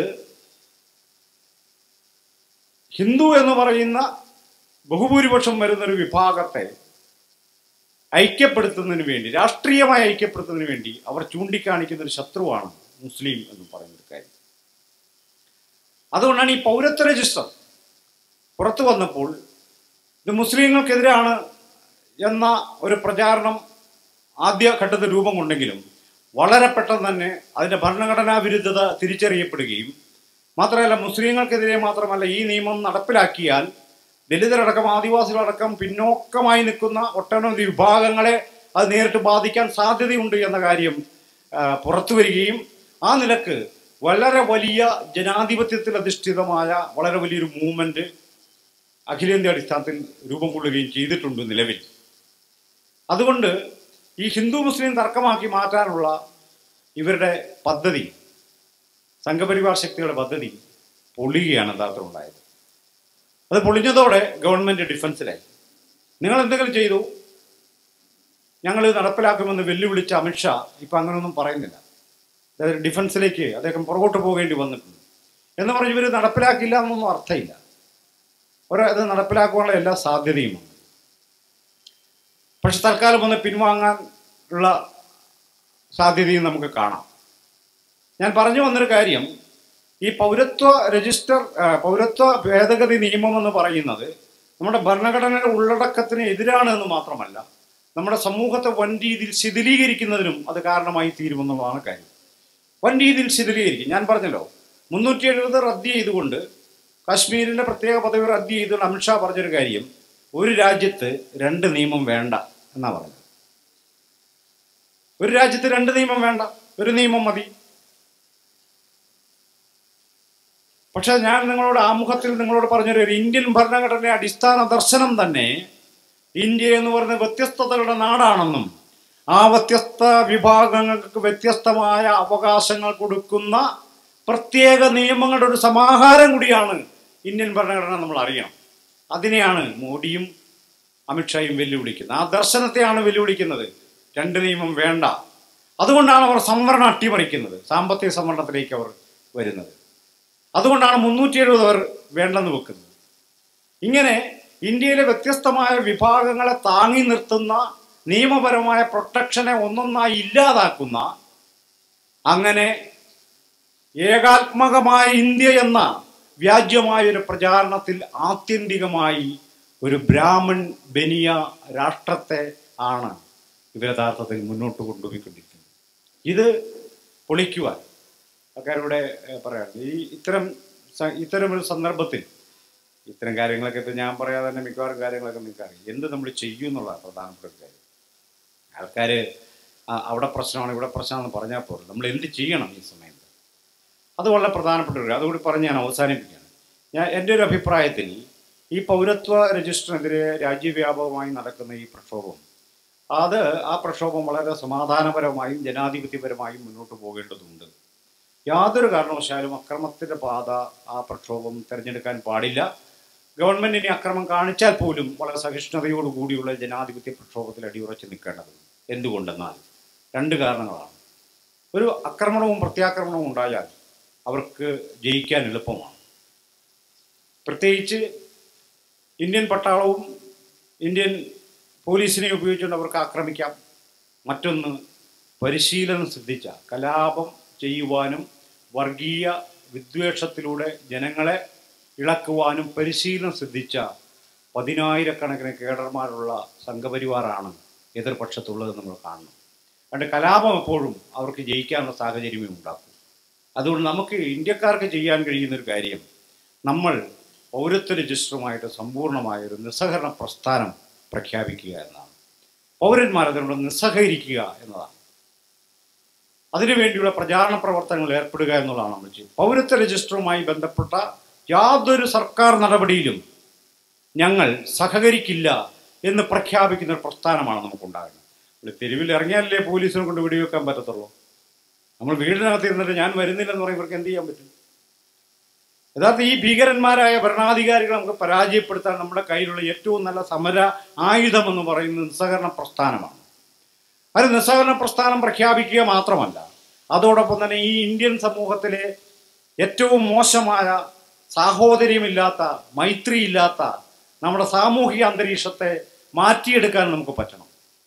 ഹിന്ദു എന്ന് പറയുന്ന ബഹുഭൂരിപക്ഷം വരുന്നൊരു വിഭാഗത്തെ ഐക്യപ്പെടുത്തുന്നതിന് വേണ്ടി രാഷ്ട്രീയമായി ഐക്യപ്പെടുത്തുന്നതിന് വേണ്ടി അവർ ചൂണ്ടിക്കാണിക്കുന്ന ഒരു ശത്രുവാണ് മുസ്ലിം എന്ന് പറയുന്ന ഒരു കാര്യം അതുകൊണ്ടാണ് ഈ പൗരത്വ രജിസ്റ്റർ പുറത്തു വന്നപ്പോൾ ഇത് മുസ്ലിങ്ങൾക്കെതിരാണ് എന്ന ഒരു പ്രചാരണം ആദ്യ ഘട്ടത്തിൽ രൂപം കൊണ്ടെങ്കിലും വളരെ പെട്ടെന്ന് തന്നെ അതിൻ്റെ ഭരണഘടനാ വിരുദ്ധത തിരിച്ചറിയപ്പെടുകയും മാത്രമല്ല മുസ്ലിങ്ങൾക്കെതിരെ മാത്രമല്ല ഈ നിയമം നടപ്പിലാക്കിയാൽ ദലിതരടക്കം ആദിവാസികളടക്കം പിന്നോക്കമായി നിൽക്കുന്ന ഒട്ടനവധി വിഭാഗങ്ങളെ അത് നേരിട്ട് ബാധിക്കാൻ സാധ്യതയുണ്ട് എന്ന കാര്യം ആ, പുറത്തു വരികയും ആ നിലക്ക് വളരെ വലിയ ജനാധിപത്യത്തിൽ അധിഷ്ഠിതമായ വളരെ വലിയൊരു മൂവ്മെന്റ് അഖിലേന്ത്യാ അടിസ്ഥാനത്തിൽ രൂപം കൊള്ളുകയും ചെയ്തിട്ടുണ്ട് നിലവിൽ അതുകൊണ്ട് ഈ ഹിന്ദു മുസ്ലിം തർക്കമാക്കി മാറ്റാനുള്ള ഇവരുടെ പദ്ധതി സംഘപരിവാർ ശക്തികളുടെ പദ്ധതി പൊളിയുകയാണ് യഥാർത്ഥം ഉണ്ടായത് അത് പൊളിഞ്ഞതോടെ ഗവൺമെന്റ് ഡിഫൻസിലായി നിങ്ങൾ എന്തെങ്കിലും ചെയ്തു ഞങ്ങൾ ഇത് നടപ്പിലാക്കുമെന്ന് വെല്ലുവിളിച്ച അമിത്ഷാ ഇപ്പം അങ്ങനെയൊന്നും പറയുന്നില്ല അതായത് ഡിഫൻസിലേക്ക് അദ്ദേഹം പുറകോട്ട് പോകേണ്ടി വന്നിട്ടുണ്ട് എന്ന് പറഞ്ഞ് ഇവർ നടപ്പിലാക്കില്ല എന്നൊന്നും അർത്ഥമില്ല ഒരു ഇത് നടപ്പിലാക്കുവാനുള്ള എല്ലാ സാധ്യതയുമുണ്ട് പക്ഷെ തൽക്കാലം ഒന്ന് പിൻവാങ്ങാൻ ഉള്ള സാധ്യതയും നമുക്ക് കാണാം ഞാൻ പറഞ്ഞു വന്നൊരു കാര്യം ഈ പൗരത്വ രജിസ്റ്റർ ആ, പൗരത്വ ഭേദഗതി നിയമം എന്ന് പറയുന്നത് നമ്മുടെ ഭരണഘടനയുടെ ഉള്ളടക്കത്തിന് എതിരാണ് എന്ന് മാത്രമല്ല നമ്മുടെ സമൂഹത്തെ വൻ രീതിയിൽ ശിഥിലീകരിക്കുന്നതിനും അത് കാരണമായി തീരുമെന്നുള്ളതാണ് കാര്യം വൻ രീതിയിൽ ശിഥിലീകരിക്കും ഞാൻ പറഞ്ഞല്ലോ മുന്നൂറ്റി എഴുപത് റദ്ദ് ചെയ്തുകൊണ്ട് കാശ്മീരിന്റെ പ്രത്യേക പദവി റദ്ദ് ചെയ്തുകൊണ്ട് അമിത്ഷാ പറഞ്ഞൊരു കാര്യം ഒരു രാജ്യത്ത് രണ്ട് നിയമം വേണ്ട എന്നാ പറഞ്ഞത് ഒരു രാജ്യത്ത് രണ്ട് നിയമം വേണ്ട ഒരു നിയമം മതി പക്ഷെ ഞാൻ നിങ്ങളോട് ആമുഖത്തിൽ നിങ്ങളോട് പറഞ്ഞൊരു ഒരു ഇന്ത്യൻ ഭരണഘടനയുടെ അടിസ്ഥാന ദർശനം തന്നെ ഇന്ത്യ എന്ന് പറയുന്ന വ്യത്യസ്തതകളുടെ നാടാണെന്നും ആ വ്യത്യസ്ത വിഭാഗങ്ങൾക്ക് വ്യത്യസ്തമായ അവകാശങ്ങൾ കൊടുക്കുന്ന പ്രത്യേക നിയമങ്ങളുടെ ഒരു സമാഹാരം കൂടിയാണ് ഇന്ത്യൻ ഭരണഘടന നമ്മൾ അറിയണം അതിനെയാണ് മോഡിയും അമിത്ഷായും വെല്ലുവിളിക്കുന്നത് ആ ദർശനത്തെയാണ് വെല്ലുവിളിക്കുന്നത് രണ്ട് നിയമം വേണ്ട അതുകൊണ്ടാണ് അവർ സംവരണം അട്ടിമറിക്കുന്നത് സാമ്പത്തിക സംവരണത്തിലേക്ക് അവർ വരുന്നത് അതുകൊണ്ടാണ് മുന്നൂറ്റി എഴുപത് അവർ വേണ്ടെന്ന് വെക്കുന്നത് ഇങ്ങനെ ഇന്ത്യയിലെ വ്യത്യസ്തമായ വിഭാഗങ്ങളെ താങ്ങി നിർത്തുന്ന നിയമപരമായ പ്രൊട്ടക്ഷനെ ഒന്നൊന്നായി ഇല്ലാതാക്കുന്ന അങ്ങനെ ഏകാത്മകമായ ഇന്ത്യ എന്ന വ്യാജ്യമായ ഒരു പ്രചാരണത്തിൽ ആത്യന്തികമായി ഒരു ബ്രാഹ്മൺ ബനിയ രാഷ്ട്രത്തെ ആണ് ഇവർ യഥാർത്ഥത്തിൽ മുന്നോട്ട് കൊണ്ടുപോയിക്കൊണ്ടിരിക്കുന്നത് ഇത് പൊളിക്കുവാൻ ആൾക്കാരിവിടെ ഏഹ്, പറയാറുണ്ട് ഈ ഇത്തരം സ- ഇത്തരം ഒരു സന്ദർഭത്തിൽ ഇത്തരം കാര്യങ്ങളൊക്കെ ഇപ്പം ഞാൻ പറയാതെ തന്നെ മിക്കവാറും കാര്യങ്ങളൊക്കെ നിങ്ങൾക്ക് അറിയാം എന്ത് നമ്മൾ ചെയ്യും എന്നുള്ളതാണ് പ്രധാനപ്പെട്ട ഒരു കാര്യം ആൾക്കാർ അവിടെ പ്രശ്നമാണ് ഇവിടെ പ്രശ്നമാണെന്ന് പറഞ്ഞാൽ പോലും നമ്മൾ എന്ത് ചെയ്യണം ഈ സമയത്ത് അത് വളരെ പ്രധാനപ്പെട്ട ഒരു കാര്യം. അതുകൂടി പറഞ്ഞ് ഞാൻ അവസാനിപ്പിക്കുകയാണ് ഞാൻ എൻ്റെ ഒരു അഭിപ്രായത്തിൽ ഈ പൗരത്വ രജിസ്റ്ററിനെതിരെ രാജ്യവ്യാപകമായി നടക്കുന്ന ഈ പ്രക്ഷോഭം അത് ആ പ്രക്ഷോഭം വളരെ സമാധാനപരമായും ജനാധിപത്യപരമായും മുന്നോട്ട് പോകേണ്ടതുണ്ട് യാതൊരു കാരണവശാലും അക്രമത്തിൻ്റെ പാത ആ പ്രക്ഷോഭം തിരഞ്ഞെടുക്കാൻ പാടില്ല ഗവൺമെന്റ് ഇനി അക്രമം കാണിച്ചാൽ പോലും വളരെ സഹിഷ്ണുതയോടുകൂടിയുള്ള ജനാധിപത്യ പ്രക്ഷോഭത്തിൽ അടിയുറച്ച് നിൽക്കേണ്ടതുണ്ട് എന്തുകൊണ്ടെന്നാൽ രണ്ട് കാരണങ്ങളാണ് ഒരു ആക്രമണവും പ്രത്യാക്രമണവും ഉണ്ടായാൽ അവർക്ക് ജയിക്കാൻ എളുപ്പമാണ് പ്രത്യേകിച്ച് ഇന്ത്യൻ പട്ടാളവും ഇന്ത്യൻ പോലീസിനെ ഉപയോഗിച്ചുകൊണ്ട് അവർക്ക് ആക്രമിക്കാം മറ്റൊന്ന് പരിശീലനം സിദ്ധിച്ച കലാപം ചെയ്യുവാനും വർഗീയ വിദ്വേഷത്തിലൂടെ ജനങ്ങളെ ഇളക്കുവാനും പരിശീലനം സിദ്ധിച്ച പതിനായിരക്കണക്കിന് കേഡർമാരുള്ള സംഘപരിവാറാണ് എതിർപക്ഷത്തുള്ളത് നമ്മൾ കാണണം അതുകൊണ്ട് കലാപം എപ്പോഴും അവർക്ക് ജയിക്കാനുള്ള സാഹചര്യമേ ഉണ്ടാക്കും അതുകൊണ്ട് നമുക്ക് ഇന്ത്യക്കാർക്ക് ചെയ്യാൻ കഴിയുന്ന ഒരു കാര്യം നമ്മൾ പൗരത്വ രജിസ്റ്ററുമായിട്ട് സമ്പൂർണ്ണമായ ഒരു നിസ്സഹകരണ പ്രസ്ഥാനം പ്രഖ്യാപിക്കുക എന്നതാണ് പൗരന്മാർ അതിനോട് നിസ്സഹകരിക്കുക എന്നതാണ് അതിനുവേണ്ടിയുള്ള പ്രചാരണ പ്രവർത്തനങ്ങൾ ഏർപ്പെടുക എന്നുള്ളതാണ് നമ്മൾ ചെയ്യുന്നത് പൗരത്വ രജിസ്റ്ററുമായി ബന്ധപ്പെട്ട യാതൊരു സർക്കാർ നടപടിയിലും ഞങ്ങൾ സഹകരിക്കില്ല എന്ന് പ്രഖ്യാപിക്കുന്ന ഒരു പ്രസ്ഥാനമാണ് നമുക്കുണ്ടാകുന്നത് നമ്മൾ തെരുവിൽ ഇറങ്ങിയാലല്ലേ പോലീസിനെ കൊണ്ട് വെടിവെക്കാൻ പറ്റത്തുള്ളൂ നമ്മൾ വീടിനകത്ത് ഇരുന്നിട്ട് ഞാൻ വരുന്നില്ലെന്ന് പറയുമ്പോൾ ഇവർക്ക് എന്ത് ചെയ്യാൻ പറ്റും യഥാർത്ഥ ഈ ഭീകരന്മാരായ ഭരണാധികാരികളെ നമുക്ക് പരാജയപ്പെടുത്താൻ നമ്മുടെ കയ്യിലുള്ള ഏറ്റവും നല്ല സമര ആയുധം എന്ന് പറയുന്നത് നിസ്സഹകരണ പ്രസ്ഥാനമാണ് അത് നിസ്സഹകരണ പ്രസ്ഥാനം പ്രഖ്യാപിക്കുക മാത്രമല്ല അതോടൊപ്പം തന്നെ ഈ ഇന്ത്യൻ സമൂഹത്തിലെ ഏറ്റവും മോശമായ സാഹോദര്യമില്ലാത്ത മൈത്രിയില്ലാത്ത നമ്മുടെ സാമൂഹിക അന്തരീക്ഷത്തെ മാറ്റിയെടുക്കാൻ നമുക്ക് പറ്റണം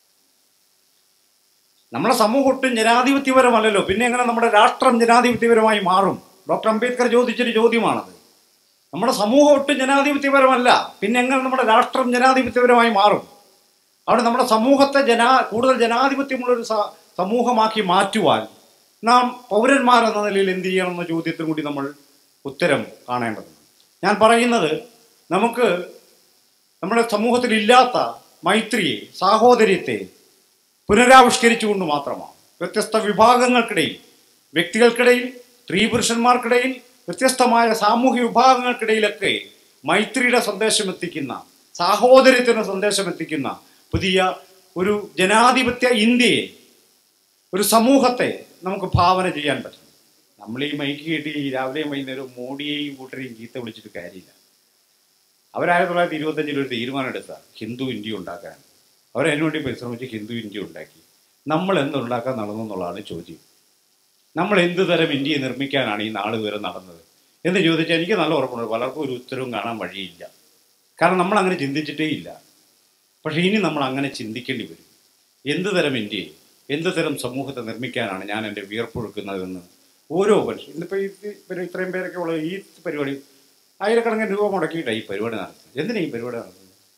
നമ്മുടെ സമൂഹം ഒട്ടും ജനാധിപത്യപരമല്ലല്ലോ പിന്നെ എങ്ങനെ നമ്മുടെ രാഷ്ട്രം ജനാധിപത്യപരമായി മാറും ഡോക്ടർ അംബേദ്കർ ചോദിച്ചൊരു ചോദ്യമാണത് നമ്മുടെ സമൂഹം ഒട്ടും ജനാധിപത്യപരമല്ല പിന്നെ എങ്ങനെ നമ്മുടെ രാഷ്ട്രം ജനാധിപത്യപരമായി മാറും അവിടെ നമ്മുടെ സമൂഹത്തെ ജനാ കൂടുതൽ ജനാധിപത്യമുള്ളൊരു സ- സമൂഹമാക്കി മാറ്റുവാൻ നാം പൗരന്മാരെന്ന നിലയിൽ എന്ത് ചെയ്യണം എന്ന ചോദ്യത്തിനും കൂടി നമ്മൾ ഉത്തരം കാണേണ്ടതുണ്ട് ഞാൻ പറയുന്നത് നമുക്ക് നമ്മുടെ സമൂഹത്തിൽ ഇല്ലാത്ത മൈത്രിയെ സാഹോദര്യത്തെ പുനരാവിഷ്കരിച്ചുകൊണ്ട് മാത്രമാണ് വ്യത്യസ്ത വിഭാഗങ്ങൾക്കിടയിൽ വ്യക്തികൾക്കിടയിൽ സ്ത്രീ പുരുഷന്മാർക്കിടയിൽ വ്യത്യസ്തമായ സാമൂഹ്യ വിഭാഗങ്ങൾക്കിടയിലൊക്കെ മൈത്രിയുടെ സന്ദേശം എത്തിക്കുന്ന സാഹോദര്യത്തിന് സന്ദേശം എത്തിക്കുന്ന പുതിയ ഒരു ജനാധിപത്യ ഇന്ത്യയെ ഒരു സമൂഹത്തെ നമുക്ക് ഭാവന ചെയ്യാൻ പറ്റും നമ്മൾ ഈ മൈക്ക് കേട്ടി ഈ രാവിലെയും വൈകുന്നേരവും മോഡിയെയും കൂട്ടരെയും ചീത്ത വിളിച്ചിട്ട് കാര്യമില്ല അവരായിരത്തി തൊള്ളായിരത്തി ഇരുപത്തഞ്ചിൽ ഒരു തീരുമാനം എടുത്ത ഹിന്ദു ഇന്ത്യ ഉണ്ടാക്കാൻ അവരതിനു വേണ്ടി പരിശ്രമിച്ച് ഹിന്ദു ഇന്ത്യ ഉണ്ടാക്കി നമ്മൾ എന്തുണ്ടാക്കാൻ നടന്നു എന്നുള്ളതാണ് ചോദ്യം നമ്മൾ എന്ത് തരം ഇന്ത്യയെ നിർമ്മിക്കാനാണ് ഈ നാട് വരെ നടന്നത് എന്ന് ചോദിച്ചാൽ എനിക്ക് നല്ല ഉറപ്പുണ്ട് പലർക്കും ഒരു ഉത്തരവും കാണാൻ വഴിയില്ല കാരണം നമ്മൾ അങ്ങനെ ചിന്തിച്ചിട്ടേ ഇല്ല പക്ഷേ ഇനി നമ്മൾ അങ്ങനെ ചിന്തിക്കേണ്ടി വരും എന്ത് തരം ഇന്ത്യയെ എന്ത് തരം സമൂഹത്തെ നിർമ്മിക്കാനാണ് ഞാൻ എൻ്റെ വിയർപ്പൊഴുക്കുന്നതെന്ന് ഓരോ മനുഷ്യൻ ഇന്നിപ്പോൾ ഈ ഇവര് ഇത്രയും പേരൊക്കെ ഉള്ള ഈ പരിപാടി ആയിരക്കണക്കിന് രൂപ മുടക്കിയിട്ടാണ് ഈ പരിപാടി നടത്തുന്നത് എന്തിനാ ഈ പരിപാടി നടത്തുന്നത്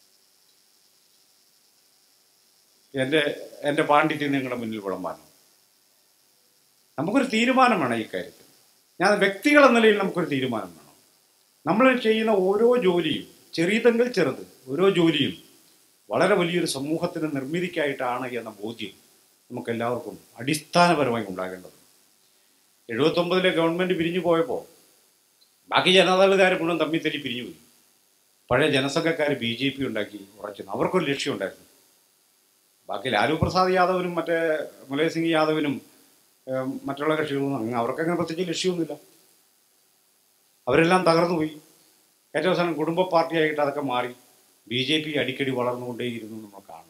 എൻ്റെ എൻ്റെ പാണ്ഡിത്യം നിങ്ങളുടെ മുന്നിൽ വിളമ്പാനോ നമുക്കൊരു തീരുമാനം വേണം ഈ കാര്യത്തിൽ ഞാൻ വ്യക്തികളെന്ന നിലയിൽ നമുക്കൊരു തീരുമാനം വേണം നമ്മൾ ചെയ്യുന്ന ഓരോ ജോലിയും ചെറിയതെങ്കിൽ ചെറുത് ഓരോ ജോലിയും വളരെ വലിയൊരു സമൂഹത്തിന് നിർമ്മിതിക്കായിട്ടാണ് എന്ന ബോധ്യം നമുക്ക് എല്ലാവർക്കും അടിസ്ഥാനപരമായി ഉണ്ടാകേണ്ടത് എഴുപത്തൊമ്പതിലെ ഗവൺമെൻറ് പിരിഞ്ഞു പോയപ്പോൾ ബാക്കി ജനതാദളുകാർ മുഴുവൻ തമ്മിൽ തല്ലി പിരിഞ്ഞു പോയി പഴയ ജനസംഘക്കാർ ബി ജെ പി ഉണ്ടാക്കി ഉറച്ചു അവർക്കൊരു ലക്ഷ്യമുണ്ടായിരുന്നു ബാക്കി ലാലു പ്രസാദ് യാദവിനും മറ്റേ മുലയ് സിംഗ് യാദവിനും ഏം, മറ്റുള്ള കക്ഷികളൊന്നും അങ്ങ് അവർക്കങ്ങനെ പ്രത്യേകിച്ച് ലക്ഷ്യമൊന്നുമില്ല അവരെല്ലാം തകർന്നു പോയി ഏറ്റവും അവസാനം കുടുംബ പാർട്ടിയായിട്ട് അതൊക്കെ മാറി ബി ജെ പി അടിക്കടി വളർന്നുകൊണ്ടേയിരുന്നു നമ്മൾ കാണുന്നു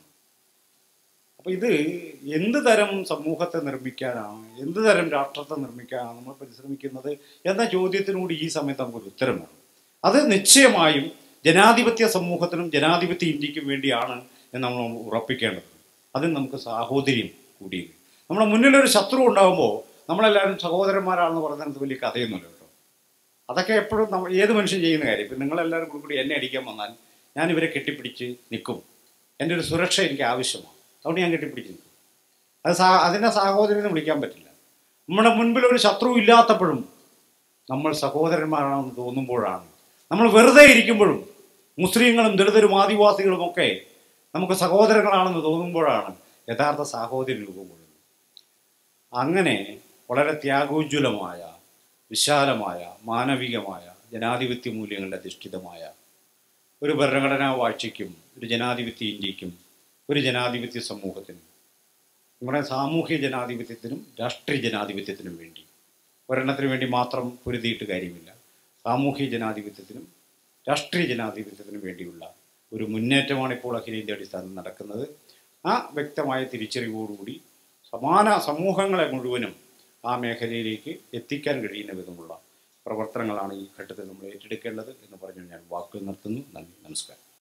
അപ്പോൾ ഇത് എന്ത് തരം സമൂഹത്തെ നിർമ്മിക്കാനാണ് എന്ത് തരം രാഷ്ട്രത്തെ നിർമ്മിക്കാനാണ് നമ്മൾ പരിശ്രമിക്കുന്നത് എന്ന ചോദ്യത്തിനോട് ഈ സമയത്ത് നമുക്കൊരു ഉത്തരം വേണം അത് നിശ്ചയമായും ജനാധിപത്യ സമൂഹത്തിനും ജനാധിപത്യ ഇന്ത്യക്കും വേണ്ടിയാണ് എന്ന് നമ്മൾ ഉറപ്പിക്കേണ്ടത് അതിന് നമുക്ക് സാഹോദര്യം കൂടി നമ്മുടെ മുന്നിലൊരു ശത്രു ഉണ്ടാകുമ്പോൾ നമ്മളെല്ലാവരും സഹോദരന്മാരാണെന്ന് പറയുന്നത് വലിയ കഥയൊന്നുമില്ല കേട്ടോ അതൊക്കെ എപ്പോഴും നമ്മൾ ഏത് മനുഷ്യൻ ചെയ്യുന്ന കാര്യം ഇപ്പം നിങ്ങളെല്ലാവരും കൂടി കൂടി എന്നെ അടിക്കാൻ വന്നാൽ ഞാൻ ഇവരെ കെട്ടിപ്പിടിച്ച് നിൽക്കും എൻ്റെ ഒരു സുരക്ഷ എനിക്ക് ആവശ്യമാണ് അതുകൊണ്ട് ഞാൻ കെട്ടിപ്പിടിച്ച് നിൽക്കും അത് സാ അതിനെ സാഹോദര്യം എന്ന് വിളിക്കാൻ പറ്റില്ല നമ്മുടെ മുൻപിൽ ഒരു ശത്രു ഇല്ലാത്തപ്പോഴും നമ്മൾ സഹോദരന്മാരാണെന്ന് തോന്നുമ്പോഴാണ് നമ്മൾ വെറുതെ ഇരിക്കുമ്പോഴും മുസ്ലിങ്ങളും ദളിതരും ആദിവാസികളും ഒക്കെ നമുക്ക് സഹോദരങ്ങളാണെന്ന് തോന്നുമ്പോഴാണ് യഥാർത്ഥ സാഹോദര്യം രൂപം കൊള്ളുന്നത് അങ്ങനെ വളരെ ത്യാഗോജ്വലമായ വിശാലമായ മാനവികമായ ജനാധിപത്യ മൂല്യങ്ങളുടെ അധിഷ്ഠിതമായ ഒരു ഭരണഘടനാ വാഴ്ചയ്ക്കും ഒരു ജനാധിപത്യ ഇന്ത്യക്കും ഒരു ജനാധിപത്യ സമൂഹത്തിനും നമ്മുടെ സാമൂഹ്യ ജനാധിപത്യത്തിനും രാഷ്ട്രീയ ജനാധിപത്യത്തിനും വേണ്ടി ഒരെണ്ണത്തിന് വേണ്ടി മാത്രം പൊരുതിയിട്ട് കാര്യമില്ല സാമൂഹ്യ ജനാധിപത്യത്തിനും രാഷ്ട്രീയ ജനാധിപത്യത്തിനും വേണ്ടിയുള്ള ഒരു മുന്നേറ്റമാണ് ഇപ്പോൾ അഖിലേന്ത്യ അടിസ്ഥാനത്തിൽ നടക്കുന്നത് ആ വ്യക്തമായ തിരിച്ചറിവോടുകൂടി സമാന സമൂഹങ്ങളെ മുഴുവനും ആ മേഖലയിലേക്ക് എത്തിക്കാൻ കഴിയുന്ന വിധമുള്ള പ്രവർത്തനങ്ങളാണ് ഈ ഘട്ടത്തിൽ നമ്മൾ ഏറ്റെടുക്കേണ്ടത് എന്ന് പറഞ്ഞു ഞാൻ വാക്കുകൾ നിർത്തുന്നു നന്ദി നമസ്കാരം